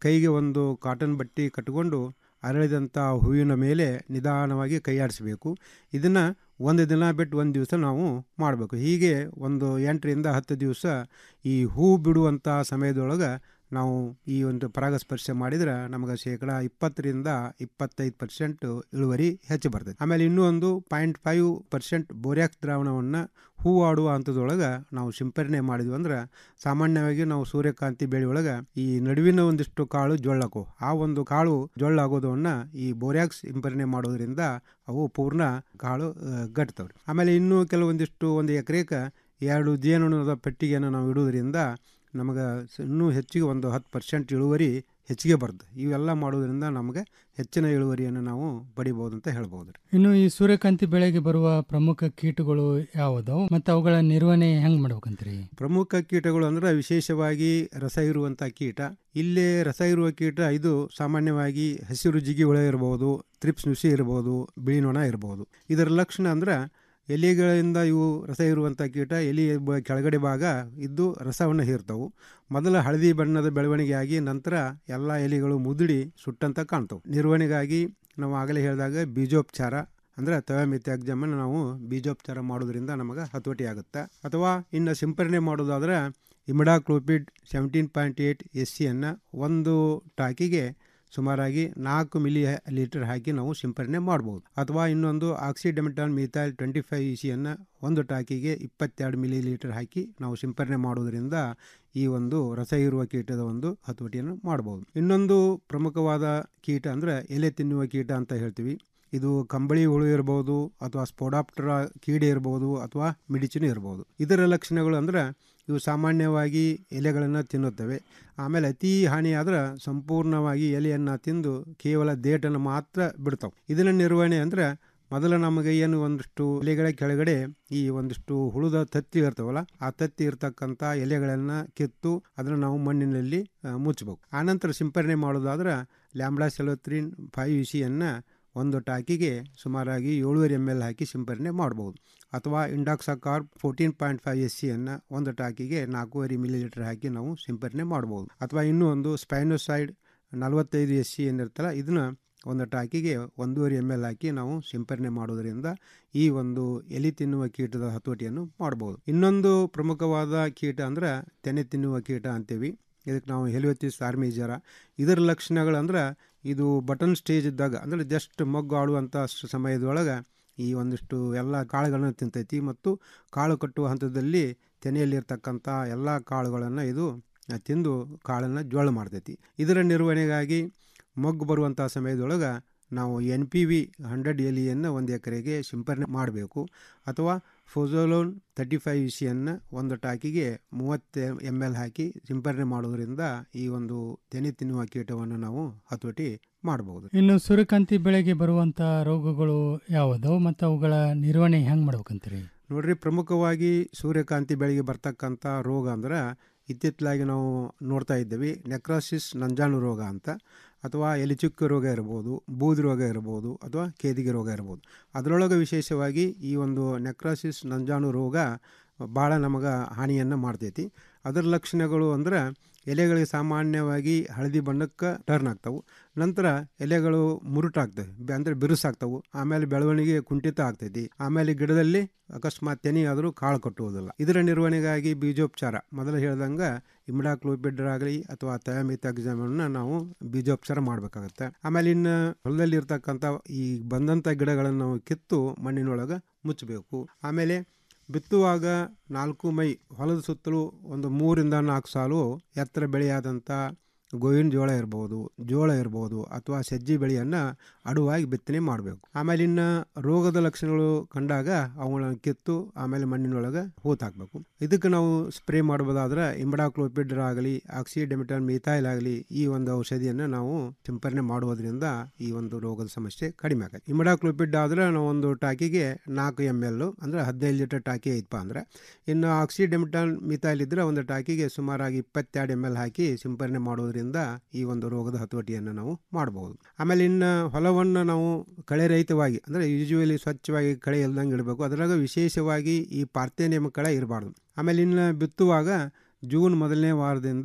ಕೈಗೆ ಒಂದು ಕಾಟನ್ ಬಟ್ಟೆ ಕಟ್ಟಿಕೊಂಡು ಅರಳಿದಂಥ ಹೂವಿನ ಮೇಲೆ ನಿಧಾನವಾಗಿ ಕೈಯಾಡಿಸಬೇಕು ಇದನ್ನು ಒಂದು ದಿನ ಬಿಟ್ಟು ಒಂದು ದಿವಸ ನಾವು ಮಾಡಬೇಕು ಹೀಗೆ ಒಂದು ಎಂಟರಿಂದ ಹತ್ತು ದಿವಸ ಈ ಹೂ ಬಿಡುವಂಥ ಸಮಯದೊಳಗೆ ನಾವು ಈ ಒಂದು ಪರಾಗಸ್ಪರ್ಶ ಮಾಡಿದ್ರೆ ನಮಗೆ ಶೇಕಡ ಇಪ್ಪತ್ತರಿಂದ ಇಪ್ಪತ್ತೈದು ಪರ್ಸೆಂಟ್ ಇಳುವರಿ ಹೆಚ್ಚು ಬರ್ತದೆ ಆಮೇಲೆ ಇನ್ನೂ ಒಂದು ಪಾಯಿಂಟ್ ಫೈವ್ ಪರ್ಸೆಂಟ್ ಬೋರ್ಯಾಕ್ಸ್ ದ್ರಾವಣವನ್ನು ಹೂ ಆಡುವ ಹಂತದೊಳಗೆ ನಾವು ಸಿಂಪರಣೆ ಮಾಡಿದ್ವಿ ಅಂದ್ರೆ ಸಾಮಾನ್ಯವಾಗಿ ನಾವು ಸೂರ್ಯಕಾಂತಿ ಬೆಳೆ ಒಳಗೆ ಈ ನಡುವಿನ ಒಂದಿಷ್ಟು ಕಾಳು ಜೊಳ್ಳಕು ಆ ಒಂದು ಕಾಳು ಜೊಳ್ಳಾಗೋದನ್ನ ಈ ಬೋರ್ಯಾಕ್ಸ್ ಸಿಂಪರಣೆ ಮಾಡೋದ್ರಿಂದ ಅವು ಪೂರ್ಣ ಕಾಳು ಗಟ್ತವ್ರಿ ಆಮೇಲೆ ಇನ್ನೂ ಕೆಲವೊಂದಿಷ್ಟು ಒಂದು ಎಕರೆಗೆ ಎರಡು ಜೇನುಣದ ಪೆಟ್ಟಿಗೆಯನ್ನು ನಾವು ಇಡೋದ್ರಿಂದ ನಮಗೆ ಇನ್ನೂ ಹೆಚ್ಚಿಗೆ ಒಂದು ಹತ್ತು ಪರ್ಸೆಂಟ್ ಇಳುವರಿ ಹೆಚ್ಚಿಗೆ ಬರ್ತದೆ ಇವೆಲ್ಲ ಮಾಡೋದ್ರಿಂದ ನಮಗೆ ಹೆಚ್ಚಿನ ಇಳುವರಿಯನ್ನು ನಾವು ಪಡಿಬೋದು ಅಂತ ಹೇಳ್ಬೋದು ಇನ್ನು ಈ ಸೂರ್ಯಕಾಂತಿ ಬೆಳೆಗೆ ಬರುವ ಪ್ರಮುಖ ಕೀಟಗಳು ಯಾವುದವು ಮತ್ತು ಅವುಗಳ ನಿರ್ವಹಣೆ ಹೆಂಗ್ ಮಾಡ್ಬೇಕಂತ್ರಿ ಪ್ರಮುಖ ಕೀಟಗಳು ಅಂದ್ರೆ ವಿಶೇಷವಾಗಿ ರಸ ಇರುವಂಥ ಕೀಟ ಇಲ್ಲೇ ರಸ ಇರುವ ಕೀಟ ಇದು ಸಾಮಾನ್ಯವಾಗಿ ಹಸಿರು ಜಿಗಿ ಹುಳ ಇರ್ಬೋದು ತ್ರಿಪ್ಸ್ ನುಸಿ ಇರ್ಬೋದು ಬಿಳಿ ನೊಣ ಇರ್ಬೋದು ಇದರ ಲಕ್ಷಣ ಅಂದ್ರೆ ಎಲೆಗಳಿಂದ ಇವು ರಸ ಇರುವಂಥ ಕೀಟ ಎಲೆ ಬ- ಕೆಳಗಡೆ ಭಾಗ ಇದ್ದು ರಸವನ್ನು ಹೀರ್ತವು ಮೊದಲ ಹಳದಿ ಬಣ್ಣದ ಬೆಳವಣಿಗೆಯಾಗಿ ನಂತರ ಎಲ್ಲ ಎಲೆಗಳು ಮುದುಡಿ ಸುಟ್ಟಂತ ಕಾಣ್ತವೆ ನಿರ್ವಹಣೆಗಾಗಿ ನಾವು ಆಗಲೇ ಹೇಳಿದಾಗ ಬೀಜೋಪಚಾರ ಅಂದರೆ ತವಮಿತ್ಯಾಗ್ಜಮನ್ನು ನಾವು ಬೀಜೋಪಚಾರ ಮಾಡೋದ್ರಿಂದ ನಮಗೆ ಹತೋಟಿ ಆಗುತ್ತೆ ಅಥವಾ ಇನ್ನು ಸಿಂಪರಣೆ ಮಾಡೋದಾದ್ರೆ imidacloprid seventeen point eight S ಸಿಯನ್ನು ಒಂದು ಟಾಕಿಗೆ ಸುಮಾರಾಗಿ ನಾಲ್ಕು ಮಿಲಿ ಲೀಟರ್ ಹಾಕಿ ನಾವು ಸಿಂಪರಣೆ ಮಾಡ್ಬೋದು ಅಥವಾ ಇನ್ನೊಂದು oxydemeton methyl twenty five E ಸಿಯನ್ನು ಒಂದು ಟಾಕಿಗೆ ಇಪ್ಪತ್ತೆರಡು ಮಿಲಿ ಲೀಟರ್ ಹಾಕಿ ನಾವು ಸಿಂಪರಣೆ ಮಾಡೋದ್ರಿಂದ ಈ ಒಂದು ರಸ ಇರುವ ಕೀಟದ ಒಂದು ಹತೋಟಿಯನ್ನು ಮಾಡ್ಬೋದು ಇನ್ನೊಂದು ಪ್ರಮುಖವಾದ ಕೀಟ ಅಂದರೆ ಎಲೆ ತಿನ್ನುವ ಕೀಟ ಅಂತ ಹೇಳ್ತೀವಿ ಇದು ಕಂಬಳಿ ಹುಳು ಇರ್ಬೋದು ಅಥವಾ ಸ್ಪೋಡಾಪ್ಟರ ಕೀಡೆ ಇರ್ಬೋದು ಅಥವಾ ಮಿಡಿಚಿನೂ ಇರ್ಬೋದು ಇದರ ಲಕ್ಷಣಗಳು ಅಂದ್ರೆ ಇವು ಸಾಮಾನ್ಯವಾಗಿ ಎಲೆಗಳನ್ನು ತಿನ್ನುತ್ತವೆ ಆಮೇಲೆ ಅತಿ ಹಾನಿಯಾದ್ರೆ ಸಂಪೂರ್ಣವಾಗಿ ಎಲೆಯನ್ನು ತಿಂದು ಕೇವಲ ದೇಟನ್ನು ಮಾತ್ರ ಬಿಡ್ತಾವೆ ಇದನ್ನ ನಿರ್ವಹಣೆ ಅಂದರೆ ಮೊದಲು ನಮಗೆ ಏನು ಒಂದಿಷ್ಟು ಎಲೆಗಳ ಕೆಳಗಡೆ ಈ ಒಂದಿಷ್ಟು ಹುಳುದ ತತ್ತಿ ಇರ್ತಾವಲ್ಲ ಆ ತತ್ತಿ ಇರ್ತಕ್ಕಂಥ ಎಲೆಗಳನ್ನು ಕಿತ್ತು ಅದನ್ನು ನಾವು ಮಣ್ಣಿನಲ್ಲಿ ಆ, ಮುಚ್ಚಬೇಕು ಆನಂತರ ಸಿಂಪರಣೆ ಮಾಡೋದಾದ್ರೆ ಲ್ಯಾಂಬ್ಡಾ ಸೆಲೋತ್ರಿನ್ ಫೈವ್ ಇ ಸಿಯನ್ನು ಒಂದು ಟಾಕಿಗೆ ಸುಮಾರಾಗಿ ಏಳುವರೆ ಎಮ್ ಎಲ್ ಹಾಕಿ ಸಿಂಪರಣೆ ಮಾಡ್ಬೋದು ಅಥವಾ indoxacarb fourteen point five S ಸಿಯನ್ನು ಒಂದು ಟಾಕಿಗೆ ನಾಲ್ಕೂವರೆ ಮಿಲಿ ಲೀಟರ್ ಹಾಕಿ ನಾವು ಸಿಂಪರಣೆ ಮಾಡ್ಬೋದು ಅಥವಾ ಇನ್ನೂ ಒಂದು ಸ್ಪೈನೋಸೈಡ್ ನಲವತ್ತೈದು ಎಸ್ ಸಿ ಏನಿರ್ತಲ್ಲ ಇದನ್ನ ಒಂದು ಟಾಕಿಗೆ ಒಂದೂವರೆ ಎಮ್ ಎಲ್ ಹಾಕಿ ನಾವು ಸಿಂಪರಣೆ ಮಾಡೋದರಿಂದ ಈ ಒಂದು ಎಲಿ ತಿನ್ನುವ ಕೀಟದ ಹತೋಟಿಯನ್ನು ಮಾಡ್ಬೋದು ಇನ್ನೊಂದು ಪ್ರಮುಖವಾದ ಕೀಟ ಅಂದ್ರೆ ತೆನೆ ತಿನ್ನುವ ಕೀಟ ಅಂತೀವಿ ಇದಕ್ಕೆ ನಾವು ಹೆಲಿಯೋತಿಸ್ ಆರ್ಮಿಜರ ಇದರ ಲಕ್ಷಣಗಳಂದ್ರೆ ಇದು ಬಟನ್ ಸ್ಟೇಜ್ ಇದ್ದಾಗ ಅಂದರೆ ಜಸ್ಟ್ ಮೊಗ್ಗು ಆಡುವಂಥ ಸ- ಸಮಯದೊಳಗೆ ಈ ಒಂದಿಷ್ಟು ಎಲ್ಲ ಕಾಳುಗಳನ್ನು ತಿಂತೈತಿ ಮತ್ತು ಕಾಳು ಕಟ್ಟುವ ಹಂತದಲ್ಲಿ ತೆನೆಯಲ್ಲಿರ್ತಕ್ಕಂಥ ಎಲ್ಲ ಕಾಳುಗಳನ್ನು ಇದು ಆ, ತಿಂದು ಕಾಳನ್ನು ಜೋಳ ಮಾಡ್ತೈತಿ ಇದರ ನಿರ್ವಹಣೆಗಾಗಿ ಮೊಗ್ಗು ಬರುವಂಥ ಸಮಯದೊಳಗೆ ನಾವು ಎನ್ ಪಿ ವಿ ಹಂಡ್ರೆಡ್ ಎಲಿಯನ್ನು ಒಂದು ಎಕರೆಗೆ ಸಿಂಪರಣೆ ಮಾಡಬೇಕು ಅಥವಾ ಫೋಜೋಲೋನ್ ತರ್ಟಿ ಫೈವ್ ಇಸಿಯನ್ನು ಒಂದು ಟಾಕಿಗೆ ಮೂವತ್ತು ಎಮ್ ಎಲ್ ಹಾಕಿ ಸಿಂಪರಣೆ ಮಾಡೋದ್ರಿಂದ ಈ ಒಂದು ತೆನೆ ತಿನ್ನುವ ಕೀಟವನ್ನು ನಾವು ಹತೋಟಿ ಮಾಡಬಹುದು ಇನ್ನು ಸೂರ್ಯಕಾಂತಿ ಬೆಳೆಗೆ ಬರುವಂತ ರೋಗಗಳು ಯಾವುದವು ಮತ್ತು ಅವುಗಳ ನಿರ್ವಹಣೆ ಹೆಂಗ್ ಮಾಡ್ಬೇಕಂತೀರಿ ನೋಡ್ರಿ ಪ್ರಮುಖವಾಗಿ ಸೂರ್ಯಕಾಂತಿ ಬೆಳೆಗೆ ಬರ್ತಕ್ಕಂಥ ರೋಗ ಅಂದ್ರೆ ಇತ್ತಿತ್ತಲಾಗಿ ನಾವು ನೋಡ್ತಾ ಇದ್ದೀವಿ ನೆಕ್ರಾಸಿಸ್ ನಂಜಾಣು ರೋಗ ಅಂತ ಅಥವಾ ಎಲಿಚುಕ್ಕ ರೋಗ ಇರ್ಬೋದು ಬೂದಿ ರೋಗ ಇರ್ಬೋದು ಅಥವಾ ಕೇದಿಗೆ ರೋಗ ಇರ್ಬೋದು ಅದರೊಳಗೆ ವಿಶೇಷವಾಗಿ ಈ ಒಂದು ನೆಕ್ರಾಸಿಸ್ ನಂಜಾಣು ರೋಗ ಭಾಳ ನಮಗೆ ಹಾನಿಯನ್ನು ಮಾಡ್ತೈತಿ ಅದರ ಲಕ್ಷಣಗಳು ಅಂದ್ರೆ ಎಲೆಗಳಿಗೆ ಸಾಮಾನ್ಯವಾಗಿ ಹಳದಿ ಬಣ್ಣಕ್ಕೆ ಟರ್ನ್ ಆಗ್ತಾವು ನಂತರ ಎಲೆಗಳು ಮುರುಟಾಗ್ತವೆ ಬೆ- ಅಂದ್ರೆ ಬಿರುಸಾಗ್ತಾವು ಆಮೇಲೆ ಬೆಳವಣಿಗೆ ಕುಂಠಿತ ಆಗ್ತೈತಿ ಆಮೇಲೆ ಗಿಡದಲ್ಲಿ ಅಕಸ್ಮಾತ್ ತೆನಿ ಆದರೂ ಕಾಳು ಕಟ್ಟುವುದಿಲ್ಲ ಇದರ ನಿರ್ವಹಣೆಗಾಗಿ ಬೀಜೋಪಚಾರ ಮೊದಲು ಹೇಳ್ದಂಗೆ ಇಮಿಡಾಕ್ಲೋಪಿಡ್ ಆಗಲಿ ಅಥವಾ ಥಯಾಮಿತಾಕ್ಸಮನ್ನು ನಾವು ಬೀಜೋಪಚಾರ ಮಾಡಬೇಕಾಗತ್ತೆ ಆಮೇಲೆ ಇನ್ನು ಹೊಲದಲ್ಲಿ ಇರ್ತಕ್ಕಂಥ ಈ ಬಂದಂಥ ಗಿಡಗಳನ್ನು ನಾವು ಕಿತ್ತು ಮಣ್ಣಿನೊಳಗೆ ಮುಚ್ಚಬೇಕು ಆಮೇಲೆ ಬಿತ್ತುವಾಗ ನಾಲ್ಕು ಮೈ ಹೊಲದ ಸುತ್ತಲೂ ಒಂದು ಮೂರಿಂದ ನಾಲ್ಕು ಸಾಲು ಎತ್ತರ ಬೆಳೆಯಾದಂಥ ಗೋವಿನ ಜೋಳ ಇರ್ಬೋದು ಜೋಳ ಇರ್ಬೋದು ಅಥವಾ ಸಜ್ಜಿ ಬೆಳೆಯನ್ನು ಅಡುವಾಗಿ ಬಿತ್ತನೆ ಮಾಡಬೇಕು ಆಮೇಲೆ ಇನ್ನು ರೋಗದ ಲಕ್ಷಣಗಳು ಕಂಡಾಗ ಅವುಗಳನ್ನು ಕಿತ್ತು ಆಮೇಲೆ ಮಣ್ಣಿನೊಳಗೆ ಹೂತ್ ಹಾಕಬೇಕು ಇದಕ್ಕೆ ನಾವು ಸ್ಪ್ರೇ ಮಾಡ್ಬೋದಾದ್ರೆ ಇಂಬಡಾಕ್ಲೋಪಿಡ್ ಆಗಲಿ ಆಕ್ಸಿಡೆಮಿಟನ್ ಮಿಥೈಲ್ ಆಗಲಿ ಈ ಒಂದು ಔಷಧಿಯನ್ನು ನಾವು ಸಿಂಪರಣೆ ಮಾಡುವುದರಿಂದ ಈ ಒಂದು ರೋಗದ ಸಮಸ್ಯೆ ಕಡಿಮೆ ಆಗುತ್ತೆ ಇಮಿಡಾಕ್ಲೋಪಿಡ್ ಆದ್ರೆ ನಾವು ಒಂದು ಟಾಕಿಗೆ ನಾಲ್ಕು ಎಮ್ ಎಲ್ ಅಂದ್ರೆ ಹದಿನೈದು ಲೀಟರ್ ಟಾಕಿ ಐತಪ್ಪ ಅಂದ್ರೆ ಇನ್ನು ಆಕ್ಸಿಡೆಮಿಟನ್ ಮಿಥೈಲ್ ಇದ್ರೆ ಒಂದು ಟಾಕಿಗೆ ಸುಮಾರಾಗಿ ಇಪ್ಪತ್ತೆರಡು ಎಮ್ ಎಲ್ ಹಾಕಿ ಸಿಂಪರಣೆ ಮಾಡೋದ್ರಿಂದ ಈ ಒಂದು ರೋಗದ ಹತೋಟಿಯನ್ನು ನಾವು ಮಾಡಬಹುದು ಆಮೇಲೆ ಇನ್ನು ಹೊಲವನ್ನು ನಾವು ಕಳೆ ರಹಿತವಾಗಿ ಅಂದರೆ ಯೂಶುವಲಿ ಸ್ವಚ್ಛವಾಗಿ ಕಳೆ ಇಲ್ದಂಗೆ ಇಡಬೇಕು ಅದರಾಗ ವಿಶೇಷವಾಗಿ ಈ ಪಾರ್ಥೇನಿಯಂ ಕಳೆ ಇರಬಾರ್ದು ಆಮೇಲೆ ಇನ್ನು ಬಿತ್ತುವಾಗ ಜೂನ್ ಮೊದಲನೇ ವಾರದಿಂದ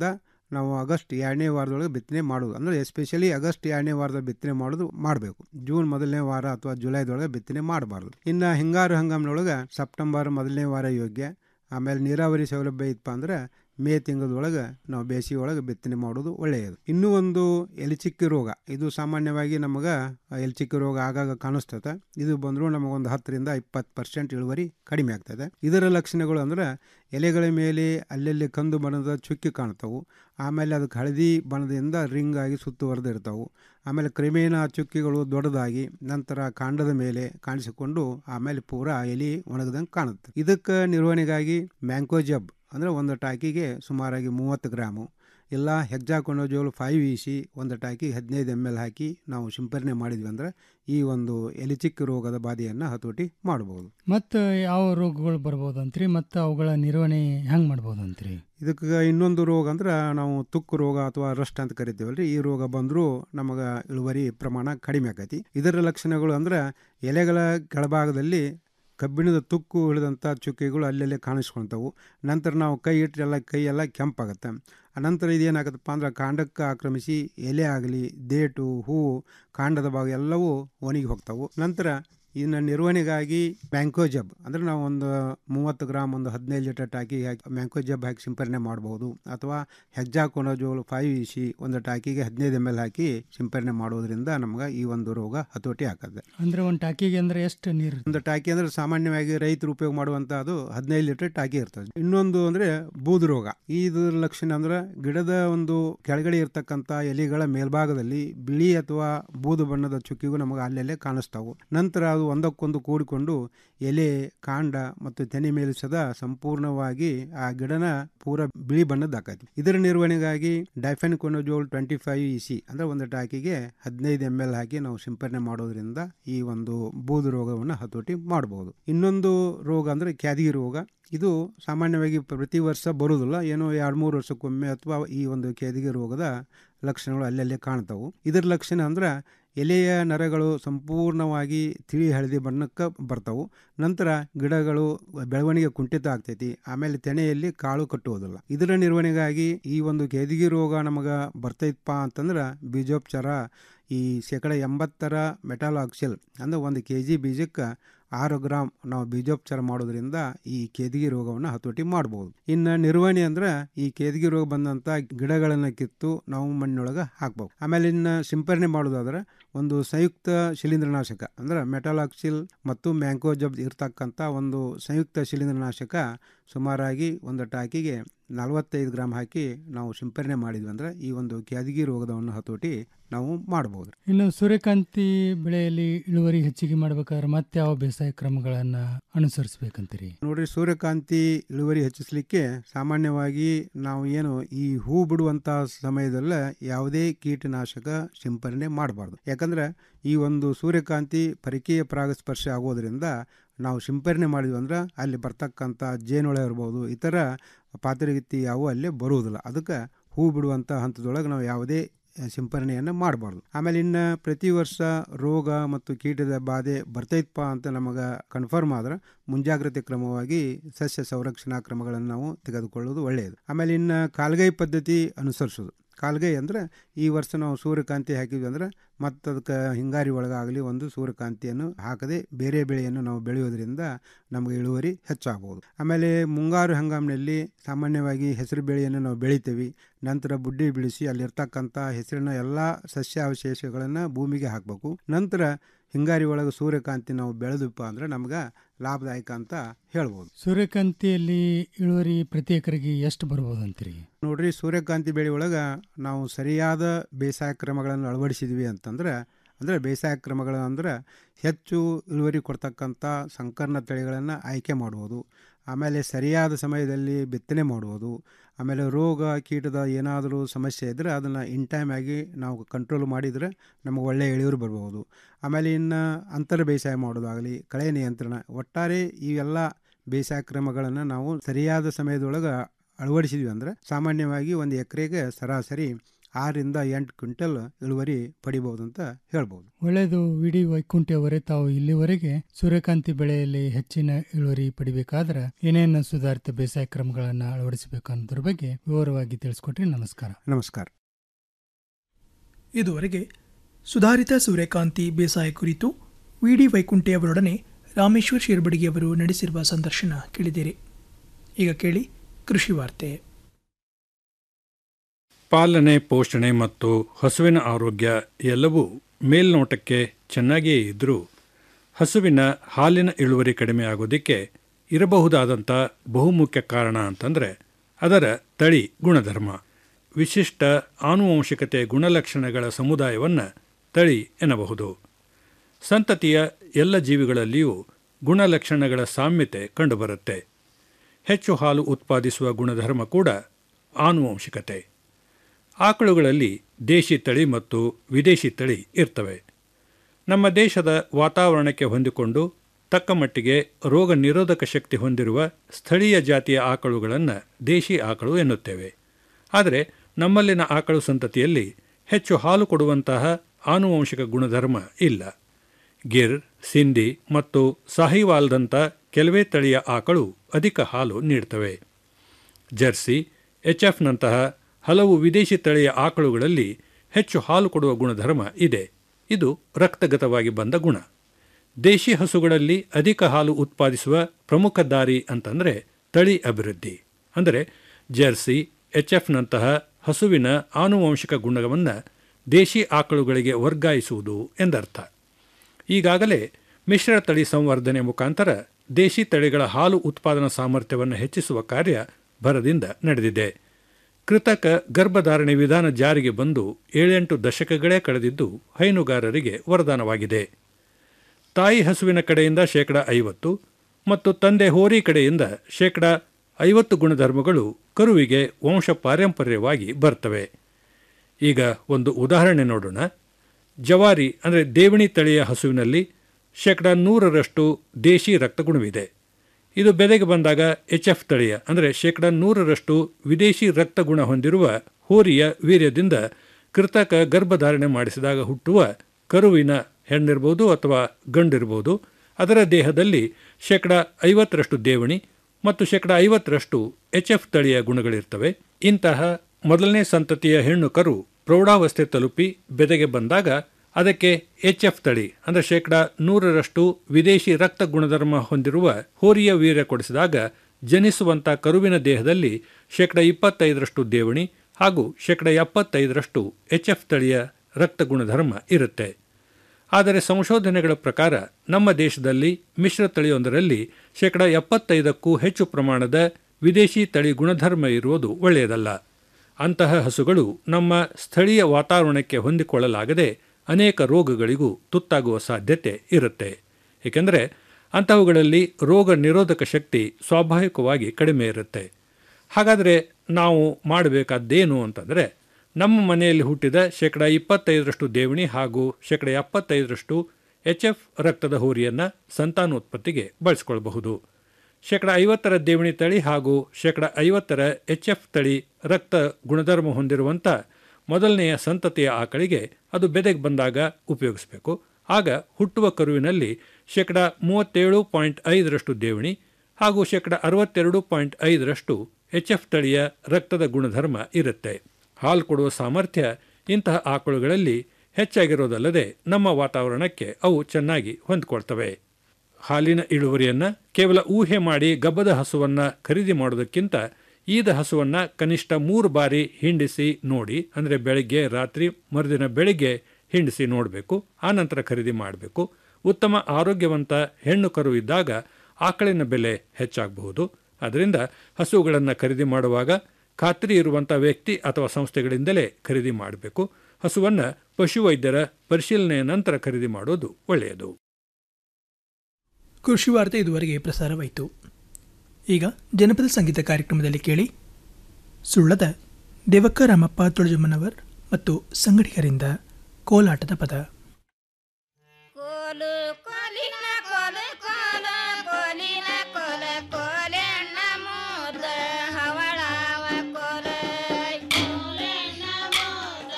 ನಾವು ಆಗಸ್ಟ್ ಎರಡನೇ ವಾರದೊಳಗೆ ಬಿತ್ತನೆ ಮಾಡೋದು ಅಂದರೆ ಎಸ್ಪೆಷಲಿ ಆಗಸ್ಟ್ ಎರಡನೇ ವಾರದ ಬಿತ್ತನೆ ಮಾಡೋದು ಮಾಡಬೇಕು ಜೂನ್ ಮೊದಲನೇ ವಾರ ಅಥವಾ ಜುಲೈದೊಳಗೆ ಬಿತ್ತನೆ ಮಾಡಬಾರ್ದು ಇನ್ನು ಹಿಂಗಾರು ಹಂಗಾಮಿನೊಳಗೆ ಸೆಪ್ಟೆಂಬರ್ ಮೊದಲನೇ ವಾರ ಯೋಗ್ಯ ಆಮೇಲೆ ನೀರಾವರಿ ಸೌಲಭ್ಯ ಇತ್ತಪ್ಪ ಅಂದ್ರೆ ಮೇ ತಿಂಗಳದೊಳಗೆ ನಾವು ಬೇಸಿಗೆ ಒಳಗೆ ಬಿತ್ತನೆ ಮಾಡೋದು ಒಳ್ಳೆಯದು ಇನ್ನೂ ಒಂದು ಎಲಿಚಿಕ್ಕಿ ರೋಗ ಇದು ಸಾಮಾನ್ಯವಾಗಿ ನಮಗೆ ಎಲಿಚಿಕ್ಕಿ ರೋಗ ಆಗಾಗ ಕಾಣಿಸ್ತದೆ ಇದು ಬಂದರೂ ನಮಗೊಂದು ಹತ್ತರಿಂದ ಇಪ್ಪತ್ತು ಪರ್ಸೆಂಟ್ ಇಳುವರಿ ಕಡಿಮೆ ಆಗ್ತದೆ ಇದರ ಲಕ್ಷಣಗಳು ಅಂದ್ರೆ ಎಲೆಗಳ ಮೇಲೆ ಅಲ್ಲಲ್ಲಿ ಕಂದು ಬಣ್ಣದ ಚುಕ್ಕಿ ಕಾಣ್ತವು ಆಮೇಲೆ ಅದಕ್ಕೆ ಹಳದಿ ಬಣ್ಣದಿಂದ ರಿಂಗ್ ಆಗಿ ಸುತ್ತುವರೆದಿರ್ತಾವು ಆಮೇಲೆ ಕ್ರಮೇಣ ಆ ಚುಕ್ಕಿಗಳು ದೊಡ್ಡದಾಗಿ ನಂತರ ಕಾಂಡದ ಮೇಲೆ ಕಾಣಿಸಿಕೊಂಡು ಆಮೇಲೆ ಪೂರಾ ಎಲೆ ಒಣಗದಂಗೆ ಕಾಣುತ್ತೆ ಇದಕ್ಕೆ ನಿರ್ವಹಣೆಗಾಗಿ ಮ್ಯಾಂಕೋಜಬ್ ಅಂದರೆ ಒಂದು ಟಾಕಿಗೆ ಸುಮಾರಾಗಿ ಮೂವತ್ತು ಗ್ರಾಮು ಇಲ್ಲ ಹೆಕ್ಸಾಕೊನೋಜೋಲ್ ಫೈವ್ ಇ ಸಿ ಒಂದು ಟಾಕಿ ಹದಿನೈದು ಎಮ್ ಎಲ್ ಹಾಕಿ ನಾವು ಸಿಂಪರಣೆ ಮಾಡಿದ್ವಿ ಅಂದ್ರೆ ಈ ಒಂದು ಎಲಿಚಿಕ್ಕ ರೋಗದ ಬಾಧೆಯನ್ನು ಹತೋಟಿ ಮಾಡ್ಬೋದು ಮತ್ತು ಯಾವ ರೋಗಗಳು ಬರ್ಬೋದು ಅಂತ್ರಿ ಮತ್ತು ಅವುಗಳ ನಿರ್ವಹಣೆ ಹೆಂಗೆ ಮಾಡ್ಬೋದು ಅಂತ್ರಿ ಇದಕ್ಕೆ ಇನ್ನೊಂದು ರೋಗ ಅಂದ್ರೆ ನಾವು ತುಕ್ಕು ರೋಗ ಅಥವಾ ರಸ್ಟ್ ಅಂತ ಕರಿತೀವಲ್ರಿ ಈ ರೋಗ ಬಂದರೂ ನಮಗೆ ಇಳುವರಿ ಪ್ರಮಾಣ ಕಡಿಮೆ ಆಕೈತಿ ಇದರ ಲಕ್ಷಣಗಳು ಅಂದ್ರೆ ಎಲೆಗಳ ಕೆಳಭಾಗದಲ್ಲಿ ಕಬ್ಬಿಣದ ತುಕ್ಕು ಹಿಡಿದಂಥ ಚುಕ್ಕಿಗಳು ಅಲ್ಲೆಲ್ಲೇ ಕಾಣಿಸ್ಕೊಳ್ತಾವು ನಂತರ ನಾವು ಕೈ ಇಟ್ಟರೆ ಎಲ್ಲ ಕೈ ಎಲ್ಲ ಕೆಂಪಾಗುತ್ತೆ ಅನಂತರ ಇದೇನಾಗುತ್ತಪ್ಪ ಅಂದ್ರೆ ಕಾಂಡಕ್ಕೆ ಆಕ್ರಮಿಸಿ ಎಲೆ ಆಗಲಿ ದೇಟು ಹೂವು ಕಾಂಡದ ಭಾಗ ಎಲ್ಲವೂ ಒಣಗಿ ಹೋಗ್ತಾವು ನಂತರ ಇದನ್ನ ನಿರ್ವಹಣೆಗಾಗಿ ಮ್ಯಾಂಕೋಜಬ್ ಅಂದರೆ ನಾವು ಒಂದು ಮೂವತ್ತು ಗ್ರಾಮ್ ಒಂದು ಹದಿನೈದು ಲೀಟರ್ ಟಾಕಿ ಹಾಕಿ ಮ್ಯಾಂಕೋಜಬ್ ಹಾಕಿ ಸಿಂಪರಣೆ ಮಾಡ್ಬೋದು ಅಥವಾ ಹೆಕ್ಸಾಕೊನೋಜೋಲ್ ಫೈವ್ ಇಸಿ ಒಂದು ಟಾಕಿಗೆ ಹದಿನೈದು ಎಮ್ ಎಲ್ ಹಾಕಿ ಸಿಂಪರಣೆ ಮಾಡೋದ್ರಿಂದ ನಮ್ಗೆ ಈ ಒಂದು ರೋಗ ಹತೋಟಿ ಆಗ್ತದೆ ಅಂದ್ರೆ ಒಂದು ಟಾಕಿಗೆ ಅಂದ್ರೆ ಎಷ್ಟು ನೀರು ಒಂದು ಟಾಕಿ ಅಂದ್ರೆ ಸಾಮಾನ್ಯವಾಗಿ ರೈತರು ಉಪಯೋಗ ಮಾಡುವಂತ ಅದು ಹದಿನೈದು ಲೀಟರ್ ಟಾಕಿ ಇರ್ತದೆ ಇನ್ನೊಂದು ಅಂದ್ರೆ ಬೂದು ರೋಗ ಇದರ ಲಕ್ಷಣ ಅಂದ್ರೆ ಗಿಡದ ಒಂದು ಕೆಳಗಡೆ ಇರ್ತಕ್ಕಂಥ ಎಲೆಗಳ ಮೇಲ್ಭಾಗದಲ್ಲಿ ಬಿಳಿ ಅಥವಾ ಬೂದು ಬಣ್ಣದ ಚುಕ್ಕಿಗೂ ನಮಗೆ ಅಲ್ಲೆಲ್ಲೇ ಕಾಣಿಸ್ತಾವು ನಂತರ ಅದು ಒಂದಕ್ಕೊಂದು ಕೂಡಿಕೊಂಡು ಎಲೆ ಕಾಂಡ ಮತ್ತು ತೆನೆ ಮೇಲೆ ಸದಾ ಸಂಪೂರ್ಣವಾಗಿ ಆ ಗಿಡನ ಪೂರ ಬಿಳಿ ಬಣ್ಣದ್ದಾಕೈತಿ ಇದರ ನಿರ್ವಹಣೆಗಾಗಿ difenoconazole twenty five E C ಅಂದ್ರೆ ಒಂದು ಟಾಕಿಗೆ ಹದಿನೈದು ಎಮ್ ಎಲ್ ಹಾಕಿ ನಾವು ಸಿಂಪರಣೆ ಮಾಡೋದ್ರಿಂದ ಈ ಒಂದು ಬೂದು ರೋಗವನ್ನು ಹತೋಟಿ ಮಾಡಬಹುದು ಇನ್ನೊಂದು ರೋಗ ಅಂದ್ರೆ ಕ್ಯಾದಿಗೆ ರೋಗ ಇದು ಸಾಮಾನ್ಯವಾಗಿ ಪ್ರತಿ ವರ್ಷ ಬರುವುದಿಲ್ಲ ಏನೋ ಎರಡು ಮೂರು ವರ್ಷಕ್ಕೊಮ್ಮೆ ಅಥವಾ ಈ ಒಂದು ಕೆದಿಗೆ ರೋಗದ ಲಕ್ಷಣಗಳು ಅಲ್ಲಲ್ಲೇ ಕಾಣ್ತಾವು ಇದರ ಲಕ್ಷಣ ಅಂದ್ರೆ ಎಲೆಯ ನರಗಳು ಸಂಪೂರ್ಣವಾಗಿ ತಿಳಿ ಹಳದಿ ಬಣ್ಣಕ್ಕೆ ಬರ್ತಾವು ನಂತರ ಗಿಡಗಳು ಬೆಳವಣಿಗೆ ಕುಂಠಿತ ಆಗ್ತೈತಿ ಆಮೇಲೆ ತೆನೆಯಲ್ಲಿ ಕಾಳು ಕಟ್ಟುವುದಿಲ್ಲ ಇದರ ನಿರ್ವಹಣೆಗಾಗಿ ಈ ಒಂದು ಕೆದಿಗೆ ರೋಗ ನಮಗೆ ಬರ್ತೈತಪ್ಪ ಅಂತಂದ್ರೆ ಬೀಜೋಪಚಾರ ಈ ಶೇಕಡ ಎಂಬತ್ತರ ಮೆಟಾಲಾಕ್ಸಿಲ್ ಅಂದ್ರೆ ಒಂದು ಕೆ ಜಿ ಬೀಜಕ್ಕೆ ಆರು ಗ್ರಾಮ್ ನಾವು ಬೀಜೋಪಚಾರ ಮಾಡೋದ್ರಿಂದ ಈ ಕೇದಿಗೆ ರೋಗವನ್ನು ಹತೋಟಿ ಮಾಡ್ಬೋದು ಇನ್ನು ನಿರ್ವಹಣೆ ಅಂದ್ರೆ ಈ ಕೇದಿಗೆ ರೋಗ ಬಂದಂಥ ಗಿಡಗಳನ್ನು ಕಿತ್ತು ನಾವು ಮಣ್ಣೊಳಗೆ ಹಾಕ್ಬೇಕು ಆಮೇಲೆ ಇನ್ನು ಸಿಂಪರಣೆ ಮಾಡೋದಾದ್ರೆ ಒಂದು ಸಂಯುಕ್ತ ಶಿಲೀಂಧ್ರನಾಶಕ ಅಂದ್ರೆ ಮೆಟಾಲಾಕ್ಸಿಲ್ ಮತ್ತು ಮ್ಯಾಂಕೋಜಬ್ ಇರ್ತಕ್ಕಂಥ ಒಂದು ಸಂಯುಕ್ತ ಶಿಲೀಂಧ್ರನಾಶಕ ಸುಮಾರಾಗಿ ಒಂದು ಟಾಕಿಗೆ ನಲವತ್ತೈದು ಗ್ರಾಮ್ ಹಾಕಿ ನಾವು ಸಿಂಪರಣೆ ಮಾಡಿದ್ವಿ ಅಂದ್ರೆ ಈ ಒಂದು ಕ್ಯಾದಿಗೆ ರೋಗದವನ್ನು ಹತೋಟಿ ನಾವು ಮಾಡ್ಬೋದು ಇನ್ನು ಸೂರ್ಯಕಾಂತಿ ಬೆಳೆಯಲ್ಲಿ ಇಳುವರಿ ಹೆಚ್ಚಿಗೆ ಮಾಡ್ಬೇಕಾದ್ರೆ ಮತ್ತೆ ಯಾವ ಬೇಸಾಯ ಕ್ರಮಗಳನ್ನ ಅನುಸರಿಸಬೇಕಂತೀರಿ ನೋಡ್ರಿ ಸೂರ್ಯಕಾಂತಿ ಇಳುವರಿ ಹೆಚ್ಚಿಸಲಿಕ್ಕೆ ಸಾಮಾನ್ಯವಾಗಿ ನಾವು ಏನು ಈ ಹೂ ಬಿಡುವಂತ ಸಮಯದಲ್ಲ ಯಾವುದೇ ಕೀಟನಾಶಕ ಸಿಂಪರಣೆ ಮಾಡಬಾರ್ದು ಯಾಕಂದ್ರೆ ಈ ಒಂದು ಸೂರ್ಯಕಾಂತಿ ಪರಿಕೀಯ ಪರಾಗಸ್ಪರ್ಶ ಆಗೋದ್ರಿಂದ ನಾವು ಸಿಂಪರಣೆ ಮಾಡಿದ್ವಿ ಅಂದ್ರೆ ಅಲ್ಲಿ ಬರ್ತಕ್ಕಂಥ ಜೇನುಳ ಇರ್ಬೋದು ಇತರ ಪಾತ್ರಗಿತ್ತಿ ಯಾವ ಅಲ್ಲಿ ಬರುವುದಿಲ್ಲ ಅದಕ್ಕೆ ಹೂ ಬಿಡುವಂಥ ಹಂತದೊಳಗೆ ನಾವು ಯಾವುದೇ ಸಿಂಪರಣೆಯನ್ನು ಮಾಡಬಾರ್ದು ಆಮೇಲೆ ಇನ್ನು ಪ್ರತಿ ವರ್ಷ ರೋಗ ಮತ್ತು ಕೀಟದ ಬಾಧೆ ಬರ್ತೈತಪ್ಪ ಅಂತ ನಮಗೆ ಕನ್ಫರ್ಮ್ ಆದ್ರೆ ಮುಂಜಾಗ್ರತೆ ಕ್ರಮವಾಗಿ ಸಸ್ಯ ಸಂರಕ್ಷಣಾ ಕ್ರಮಗಳನ್ನು ನಾವು ತೆಗೆದುಕೊಳ್ಳೋದು ಒಳ್ಳೆಯದು ಆಮೇಲೆ ಇನ್ನು ಕಾಲ್ಗೈ ಪದ್ಧತಿ ಅನುಸರಿಸೋದು ಕಾಲ್ಗೈ ಅಂದ್ರೆ ಈ ವರ್ಷ ನಾವು ಸೂರ್ಯಕಾಂತಿ ಹಾಕಿದ್ವಿ ಅಂದ್ರೆ ಮತ್ತು ಅದಕ್ಕೆ ಹಿಂಗಾರಿ ಒಳಗಾಗಲಿ ಒಂದು ಸೂರ್ಯಕಾಂತಿಯನ್ನು ಹಾಕದೆ ಬೇರೆ ಬೆಳೆಯನ್ನು ನಾವು ಬೆಳೆಯೋದ್ರಿಂದ ನಮಗೆ ಇಳುವರಿ ಹೆಚ್ಚಾಗಬಹುದು ಆಮೇಲೆ ಮುಂಗಾರು ಹಂಗಾಮಿನಲ್ಲಿ ಸಾಮಾನ್ಯವಾಗಿ ಹೆಸರು ಬೆಳೆಯನ್ನು ನಾವು ಬೆಳಿತೀವಿ ನಂತರ ಬುಡ್ಡಿ ಬಿಡಿಸಿ ಅಲ್ಲಿರ್ತಕ್ಕಂಥ ಹೆಸರಿನ ಎಲ್ಲ ಸಸ್ಯಾವಶೇಷಗಳನ್ನು ಭೂಮಿಗೆ ಹಾಕಬೇಕು ನಂತರ ಹಿಂಗಾರಿ ಒಳಗೆ ಸೂರ್ಯಕಾಂತಿ ನಾವು ಬೆಳೆದಪ್ಪ ಅಂದ್ರೆ ನಮ್ಗೆ ಲಾಭದಾಯಕ ಅಂತ ಹೇಳ್ಬೋದು ಸೂರ್ಯಕಾಂತಿಯಲ್ಲಿ ಇಳುವರಿ ಪ್ರತಿ ಎಕರೆಗೆ ಎಷ್ಟು ಬರ್ಬೋದು ಅಂತೀರಿ ನೋಡ್ರಿ ಸೂರ್ಯಕಾಂತಿ ಬೆಳೆ ಒಳಗೆ ನಾವು ಸರಿಯಾದ ಬೇಸಾಯ ಕ್ರಮಗಳನ್ನು ಅಳವಡಿಸಿದ್ವಿ ಅಂತಂದ್ರೆ ಅಂದರೆ ಬೇಸಾಯ ಕ್ರಮಗಳು ಅಂದ್ರೆ ಹೆಚ್ಚು ಇಳುವರಿ ಕೊಡ್ತಕ್ಕಂಥ ಸಂಕರ್ಣ ತಳಿಗಳನ್ನು ಆಯ್ಕೆ ಮಾಡುವುದು ಆಮೇಲೆ ಸರಿಯಾದ ಸಮಯದಲ್ಲಿ ಬಿತ್ತನೆ ಮಾಡುವುದು ಆಮೇಲೆ ರೋಗ ಕೀಟದ ಏನಾದರೂ ಸಮಸ್ಯೆ ಇದ್ದರೆ ಅದನ್ನು ಇನ್ ಟೈಮ್ ಆಗಿ ನಾವು ಕಂಟ್ರೋಲ್ ಮಾಡಿದರೆ ನಮಗೆ ಒಳ್ಳೆಯ ಇಳುವರಿ ಬರ್ಬೋದು ಆಮೇಲೆ ಇನ್ನು ಅಂತರ ಬೇಸಾಯ ಮಾಡೋದಾಗಲಿ ಕಳೆ ನಿಯಂತ್ರಣ ಒಟ್ಟಾರೆ ಇವೆಲ್ಲ ಬೇಸಾಯ ಕ್ರಮಗಳನ್ನು ನಾವು ಸರಿಯಾದ ಸಮಯದೊಳಗೆ ಅಳವಡಿಸಿದ್ವಿ ಅಂದ್ರೆ ಸಾಮಾನ್ಯವಾಗಿ ಒಂದು ಎಕರೆಗೆ ಸರಾಸರಿ ಆರರಿಂದ ಎಂಟು ಕ್ವಿಂಟಲ್ ಇಳುವರಿ ಪಡಿಬಹುದು ಅಂತ ಹೇಳ್ಬೋದು ಒಳ್ಳೆಯದು ವಿಡಿ ವೈಕುಂಠಿ ಅವರೇ ತಾವು ಇಲ್ಲಿವರೆಗೆ ಸೂರ್ಯಕಾಂತಿ ಬೆಳೆಯಲ್ಲಿ ಹೆಚ್ಚಿನ ಇಳುವರಿ ಪಡಿಬೇಕಾದ್ರೆ ಏನೇನು ಸುಧಾರಿತ ಬೇಸಾಯ ಕ್ರಮಗಳನ್ನ ಅಳವಡಿಸಬೇಕು ಅನ್ನೋದ್ರ ಬಗ್ಗೆ ವಿವರವಾಗಿ ತಿಳಿಸ್ಕೊಟ್ರಿ ನಮಸ್ಕಾರ ನಮಸ್ಕಾರ ಇದುವರೆಗೆ ಸುಧಾರಿತ ಸೂರ್ಯಕಾಂತಿ ಬೇಸಾಯ ಕುರಿತು ವಿಡಿ ವೈಕುಂಠೆ ಅವರೊಡನೆ ರಾಮೇಶ್ವರ್ ಶಿರ್ಬಡಿಗೆ ಅವರು ನಡೆಸಿರುವ ಸಂದರ್ಶನ ಕೇಳಿದಿರಿ ಈಗ ಕೇಳಿ ಕೃಷಿ ವಾರ್ತೆ ಪಾಲನೆ ಪೋಷಣೆ ಮತ್ತು ಹಸುವಿನ ಆರೋಗ್ಯ ಎಲ್ಲವೂ ಮೇಲ್ನೋಟಕ್ಕೆ ಚೆನ್ನಾಗಿಯೇ ಇದ್ದರೂ ಹಸುವಿನ ಹಾಲಿನ ಇಳುವರಿ ಕಡಿಮೆ ಆಗೋದಕ್ಕೆ ಇರಬಹುದಾದಂಥ ಬಹುಮುಖ್ಯ ಕಾರಣ ಅಂತಂದರೆ ಅದರ ತಳಿ ಗುಣಧರ್ಮ ವಿಶಿಷ್ಟ ಆನುವಂಶಿಕತೆ ಗುಣಲಕ್ಷಣಗಳ ಸಮುದಾಯವನ್ನು ತಳಿ ಎನ್ನಬಹುದು ಸಂತತಿಯ ಎಲ್ಲ ಜೀವಿಗಳಲ್ಲಿಯೂ ಗುಣಲಕ್ಷಣಗಳ ಸಾಮ್ಯತೆ ಕಂಡುಬರುತ್ತೆ ಹೆಚ್ಚು ಹಾಲು ಉತ್ಪಾದಿಸುವ ಗುಣಧರ್ಮ ಕೂಡ ಆನುವಂಶಿಕತೆ ಆಕಳುಗಳಲ್ಲಿ ದೇಶಿ ತಳಿ ಮತ್ತು ವಿದೇಶಿ ತಳಿ ಇರ್ತವೆ ನಮ್ಮ ದೇಶದ ವಾತಾವರಣಕ್ಕೆ ಹೊಂದಿಕೊಂಡು ತಕ್ಕ ಮಟ್ಟಿಗೆ ರೋಗ ನಿರೋಧಕ ಶಕ್ತಿ ಹೊಂದಿರುವ ಸ್ಥಳೀಯ ಜಾತಿಯ ಆಕಳುಗಳನ್ನು ದೇಶಿ ಆಕಳು ಎನ್ನುತ್ತೇವೆ ಆದರೆ ನಮ್ಮಲ್ಲಿನ ಆಕಳು ಸಂತತಿಯಲ್ಲಿ ಹೆಚ್ಚು ಹಾಲು ಕೊಡುವಂತಹ ಆನುವಂಶಿಕ ಗುಣಧರ್ಮ ಇಲ್ಲ ಗಿರ್ ಸಿಂಧಿ ಮತ್ತು ಸಾಹಿವಾಲ್ದಂಥ ಕೆಲವೇ ತಳಿಯ ಆಕಳು ಅಧಿಕ ಹಾಲು ನೀಡ್ತವೆ ಜರ್ಸಿ ಎಚ್ಎಫ್ನಂತಹ ಹಲವು ವಿದೇಶಿ ತಳಿಯ ಆಕಳುಗಳಲ್ಲಿ ಹೆಚ್ಚು ಹಾಲು ಕೊಡುವ ಗುಣಧರ್ಮ ಇದೆ ಇದು ರಕ್ತಗತವಾಗಿ ಬಂದ ಗುಣ ದೇಶಿ ಹಸುಗಳಲ್ಲಿ ಅಧಿಕ ಹಾಲು ಉತ್ಪಾದಿಸುವ ಪ್ರಮುಖ ದಾರಿ ಅಂತಂದರೆ ತಳಿ ಅಭಿವೃದ್ಧಿ ಅಂದರೆ ಜರ್ಸಿ ಎಚ್ಎಫ್ನಂತಹ ಹಸುವಿನ ಆನುವಂಶಿಕ ಗುಣವನ್ನು ದೇಶಿ ಆಕಳುಗಳಿಗೆ ವರ್ಗಾಯಿಸುವುದು ಎಂದರ್ಥ ಈಗಾಗಲೇ ಮಿಶ್ರ ತಳಿ ಸಂವರ್ಧನೆ ಮುಖಾಂತರ ದೇಶಿ ತಳಿಗಳ ಹಾಲು ಉತ್ಪಾದನಾ ಸಾಮರ್ಥ್ಯವನ್ನು ಹೆಚ್ಚಿಸುವ ಕಾರ್ಯ ಭರದಿಂದ ನಡೆದಿದೆ ಕೃತಕ ಗರ್ಭಧಾರಣೆ ವಿಧಾನ ಜಾರಿಗೆ ಬಂದು ಏಳೆಂಟು ದಶಕಗಳೇ ಕಳೆದಿದ್ದು ಹೈನುಗಾರರಿಗೆ ವರದಾನವಾಗಿದೆ ತಾಯಿ ಹಸುವಿನ ಕಡೆಯಿಂದ ಶೇಕಡ ಐವತ್ತು ಮತ್ತು ತಂದೆ ಹೋರಿ ಕಡೆಯಿಂದ ಶೇಕಡ ಐವತ್ತು ಗುಣಧರ್ಮಗಳು ಕರುವಿಗೆ ವಂಶ ಪಾರಂಪರ್ಯವಾಗಿ ಬರ್ತವೆ ಈಗ ಒಂದು ಉದಾಹರಣೆ ನೋಡೋಣ ಜವಾರಿ ಅಂದರೆ ದೇವಣಿ ತಳಿಯ ಹಸುವಿನಲ್ಲಿ ಶೇಕಡ ನೂರರಷ್ಟು ದೇಶಿ ರಕ್ತಗುಣವಿದೆ ಇದು ಬೆದೆಗೆ ಬಂದಾಗ ಎಚ್ ಎಫ್ ತಳಿಯ ಅಂದರೆ ಶೇಕಡ ನೂರರಷ್ಟು ವಿದೇಶಿ ರಕ್ತಗುಣ ಹೊಂದಿರುವ ಹೋರಿಯ ವೀರ್ಯದಿಂದ ಕೃತಕ ಗರ್ಭಧಾರಣೆ ಮಾಡಿಸಿದಾಗ ಹುಟ್ಟುವ ಕರುವಿನ ಹೆಣ್ಣಿರ್ಬೋದು ಅಥವಾ ಗಂಡಿರ್ಬೋದು ಅದರ ದೇಹದಲ್ಲಿ ಶೇಕಡ ಐವತ್ತರಷ್ಟು ದೇವಣಿ ಮತ್ತು ಶೇಕಡ ಐವತ್ತರಷ್ಟು ಎಚ್ ಎಫ್ ತಳಿಯ ಗುಣಗಳಿರ್ತವೆ ಇಂತಹ ಮೊದಲನೇ ಸಂತತಿಯ ಹೆಣ್ಣು ಕರು ಪ್ರೌಢಾವಸ್ಥೆ ತಲುಪಿ ಬೆದೆಗೆ ಬಂದಾಗ ಅದಕ್ಕೆ ಎಚ್ ಎಫ್ ತಳಿ ಅಂದರೆ ಶೇಕಡ ನೂರರಷ್ಟು ವಿದೇಶಿ ರಕ್ತ ಗುಣಧರ್ಮ ಹೊಂದಿರುವ ಹೋರಿಯ ವೀರ್ಯ ಕೊಡಿಸಿದಾಗ ಜನಿಸುವಂಥ ಕರುವಿನ ದೇಹದಲ್ಲಿ ಶೇಕಡ ಇಪ್ಪತ್ತೈದರಷ್ಟು ದೇವಣಿ ಹಾಗೂ ಶೇಕಡ ಎಪ್ಪತ್ತೈದರಷ್ಟು ಎಚ್ ಎಫ್ ತಳಿಯ ರಕ್ತ ಗುಣಧರ್ಮ ಇರುತ್ತೆ ಆದರೆ ಸಂಶೋಧನೆಗಳ ಪ್ರಕಾರ ನಮ್ಮ ದೇಶದಲ್ಲಿ ಮಿಶ್ರ ತಳಿಯೊಂದರಲ್ಲಿ ಶೇಕಡ ಎಪ್ಪತ್ತೈದಕ್ಕೂ ಹೆಚ್ಚು ಪ್ರಮಾಣದ ವಿದೇಶಿ ತಳಿ ಗುಣಧರ್ಮ ಇರುವುದು ಒಳ್ಳೆಯದಲ್ಲ ಅಂತಹ ಹಸುಗಳು ನಮ್ಮ ಸ್ಥಳೀಯ ವಾತಾವರಣಕ್ಕೆ ಹೊಂದಿಕೊಳ್ಳಲಾಗದೆ ಅನೇಕ ರೋಗಗಳಿಗೂ ತುತ್ತಾಗುವ ಸಾಧ್ಯತೆ ಇರುತ್ತೆ ಏಕೆಂದರೆ ಅಂತಹವುಗಳಲ್ಲಿ ರೋಗ ನಿರೋಧಕ ಶಕ್ತಿ ಸ್ವಾಭಾವಿಕವಾಗಿ ಕಡಿಮೆ ಇರುತ್ತೆ ಹಾಗಾದರೆ ನಾವು ಮಾಡಬೇಕಾದ್ದೇನು ಅಂತಂದರೆ ನಮ್ಮ ಮನೆಯಲ್ಲಿ ಹುಟ್ಟಿದ ಶೇಕಡ ಇಪ್ಪತ್ತೈದರಷ್ಟು ದೇವಣಿ ಹಾಗೂ ಶೇಕಡ ಎಪ್ಪತ್ತೈದರಷ್ಟು ಎಚ್ ಎಫ್ ರಕ್ತದ ಹೋರಿಯನ್ನು ಸಂತಾನೋತ್ಪತ್ತಿಗೆ ಬಳಸಿಕೊಳ್ಳಬಹುದು ಶೇಕಡ ಐವತ್ತರ ದೇವಣಿ ತಳಿ ಹಾಗೂ ಶೇಕಡ ಐವತ್ತರ ಎಚ್ ಎಫ್ ತಳಿ ರಕ್ತ ಗುಣಧರ್ಮ ಹೊಂದಿರುವಂಥ ಮೊದಲನೆಯ ಸಂತತಿಯ ಆಕಳಿಗೆ ಅದು ಬೆದೆಗೆ ಬಂದಾಗ ಉಪಯೋಗಿಸಬೇಕು ಆಗ ಹುಟ್ಟುವ ಕರುವಿನಲ್ಲಿ ಶೇಕಡ ಮೂವತ್ತೇಳು ಪಾಯಿಂಟ್ ಐದರಷ್ಟು ದೇವಣಿ ಹಾಗೂ ಶೇಕಡ ಅರವತ್ತೆರಡು ಪಾಯಿಂಟ್ ಐದರಷ್ಟು ಎಚ್ ಎಫ್ ತಳಿಯ ರಕ್ತದ ಗುಣಧರ್ಮ ಇರುತ್ತೆ ಹಾಲು ಕೊಡುವ ಸಾಮರ್ಥ್ಯ ಇಂತಹ ಆಕಳುಗಳಲ್ಲಿ ಹೆಚ್ಚಾಗಿರೋದಲ್ಲದೆ ನಮ್ಮ ವಾತಾವರಣಕ್ಕೆ ಅವು ಚೆನ್ನಾಗಿ ಹೊಂದಿಕೊಳ್ತವೆ ಹಾಲಿನ ಇಳುವರಿಯನ್ನು ಕೇವಲ ಊಹೆ ಮಾಡಿ ಗಬ್ಬದ ಹಸುವನ್ನು ಖರೀದಿ ಮಾಡೋದಕ್ಕಿಂತ ಈದ ಹಸುವನ್ನು ಕನಿಷ್ಠ ಮೂರು ಬಾರಿ ಹಿಂಡಿಸಿ ನೋಡಿ ಅಂದರೆ ಬೆಳಗ್ಗೆ ರಾತ್ರಿ ಮರುದಿನ ಬೆಳಿಗ್ಗೆ ಹಿಂಡಿಸಿ ನೋಡಬೇಕು ಆನಂತರ ಖರೀದಿ ಮಾಡಬೇಕು ಉತ್ತಮ ಆರೋಗ್ಯವಂತ ಹೆಣ್ಣು ಕರು ಇದ್ದಾಗ ಆಕಳಿನ ಬೆಲೆ ಹೆಚ್ಚಾಗಬಹುದು ಅದರಿಂದ ಹಸುಗಳನ್ನು ಖರೀದಿ ಮಾಡುವಾಗ ಖಾತ್ರಿ ಇರುವಂಥ ವ್ಯಕ್ತಿ ಅಥವಾ ಸಂಸ್ಥೆಗಳಿಂದಲೇ ಖರೀದಿ ಮಾಡಬೇಕು ಹಸುವನ್ನು ಪಶುವೈದ್ಯರ ಪರಿಶೀಲನೆಯ ನಂತರ ಖರೀದಿ ಮಾಡೋದು ಒಳ್ಳೆಯದು ಕೃಷಿ ವಾರ್ತೆ ಇದುವರೆಗೆ ಪ್ರಸಾರವಾಯಿತು ಈಗ ಜನಪದ ಸಂಗೀತ ಕಾರ್ಯಕ್ರಮದಲ್ಲಿ ಕೇಳಿ ಸುಳ್ಳದ ದೇವಕ್ಕ ರಾಮಪ್ಪ ತುಳಜಮ್ಮನವರ್ ಮತ್ತು ಸಂಗಡಿಗರಿಂದ ಕೋಲಾಟದ ಪದ ಕೋಲು ಕೋಲಿನ ಕೋಲು ಕೋಲು ಕೋಲಿನ ಕೋಲ ಕೋಲೆಣ್ಣ ಮೂದ ಹವಳವ ಕೋಲ ಕೋಲೆಣ್ಣ ಮೂದ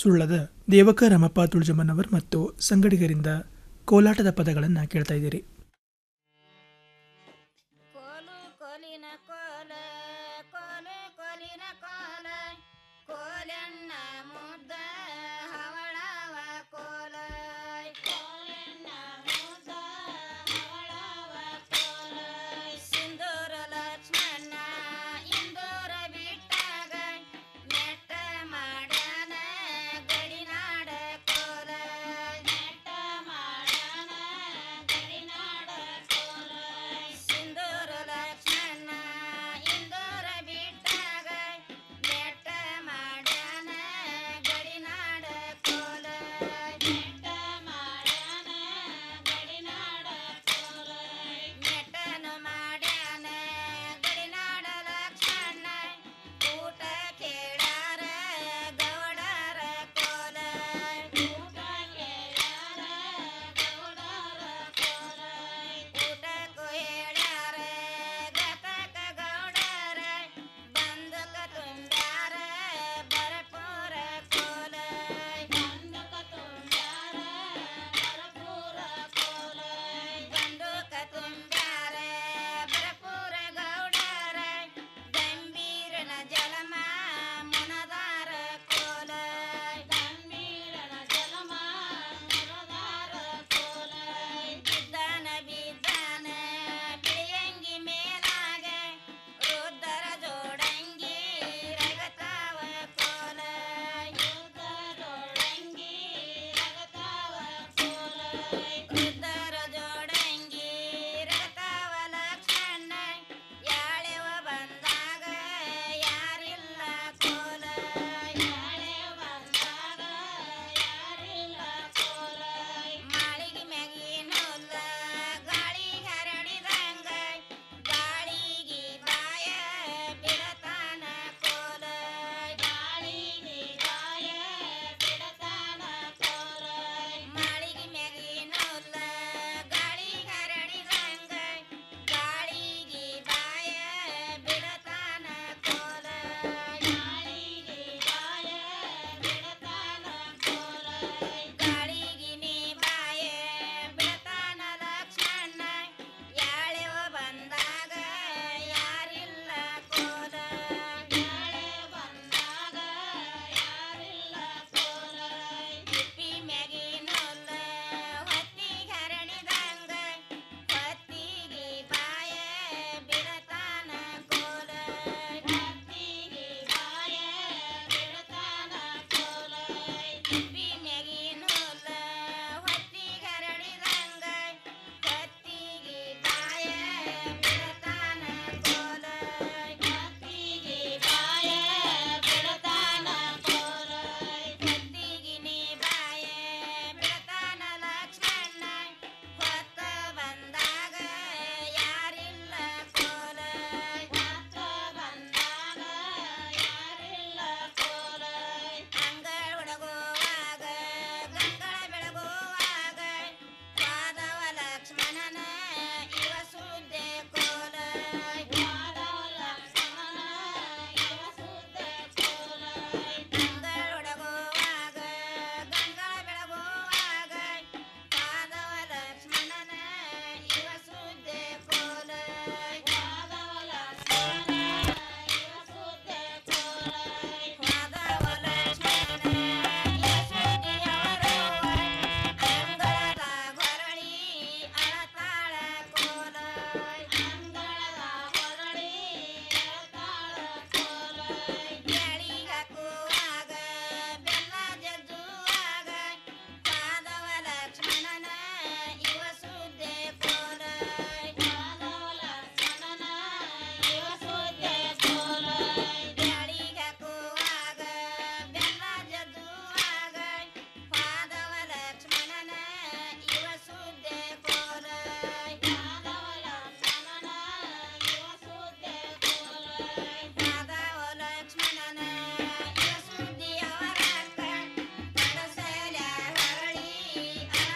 ಸುಳ್ಳದ ದೇವಕ ರಾಮಪ್ಪ ತುಳಜಮ್ಮನವರ್ ಮತ್ತು ಸಂಗಡಿಗರಿಂದ ಕೋಲಾಟದ ಪದಗಳನ್ನು ಕೇಳ್ತಾ ಇದ್ದೀರಿ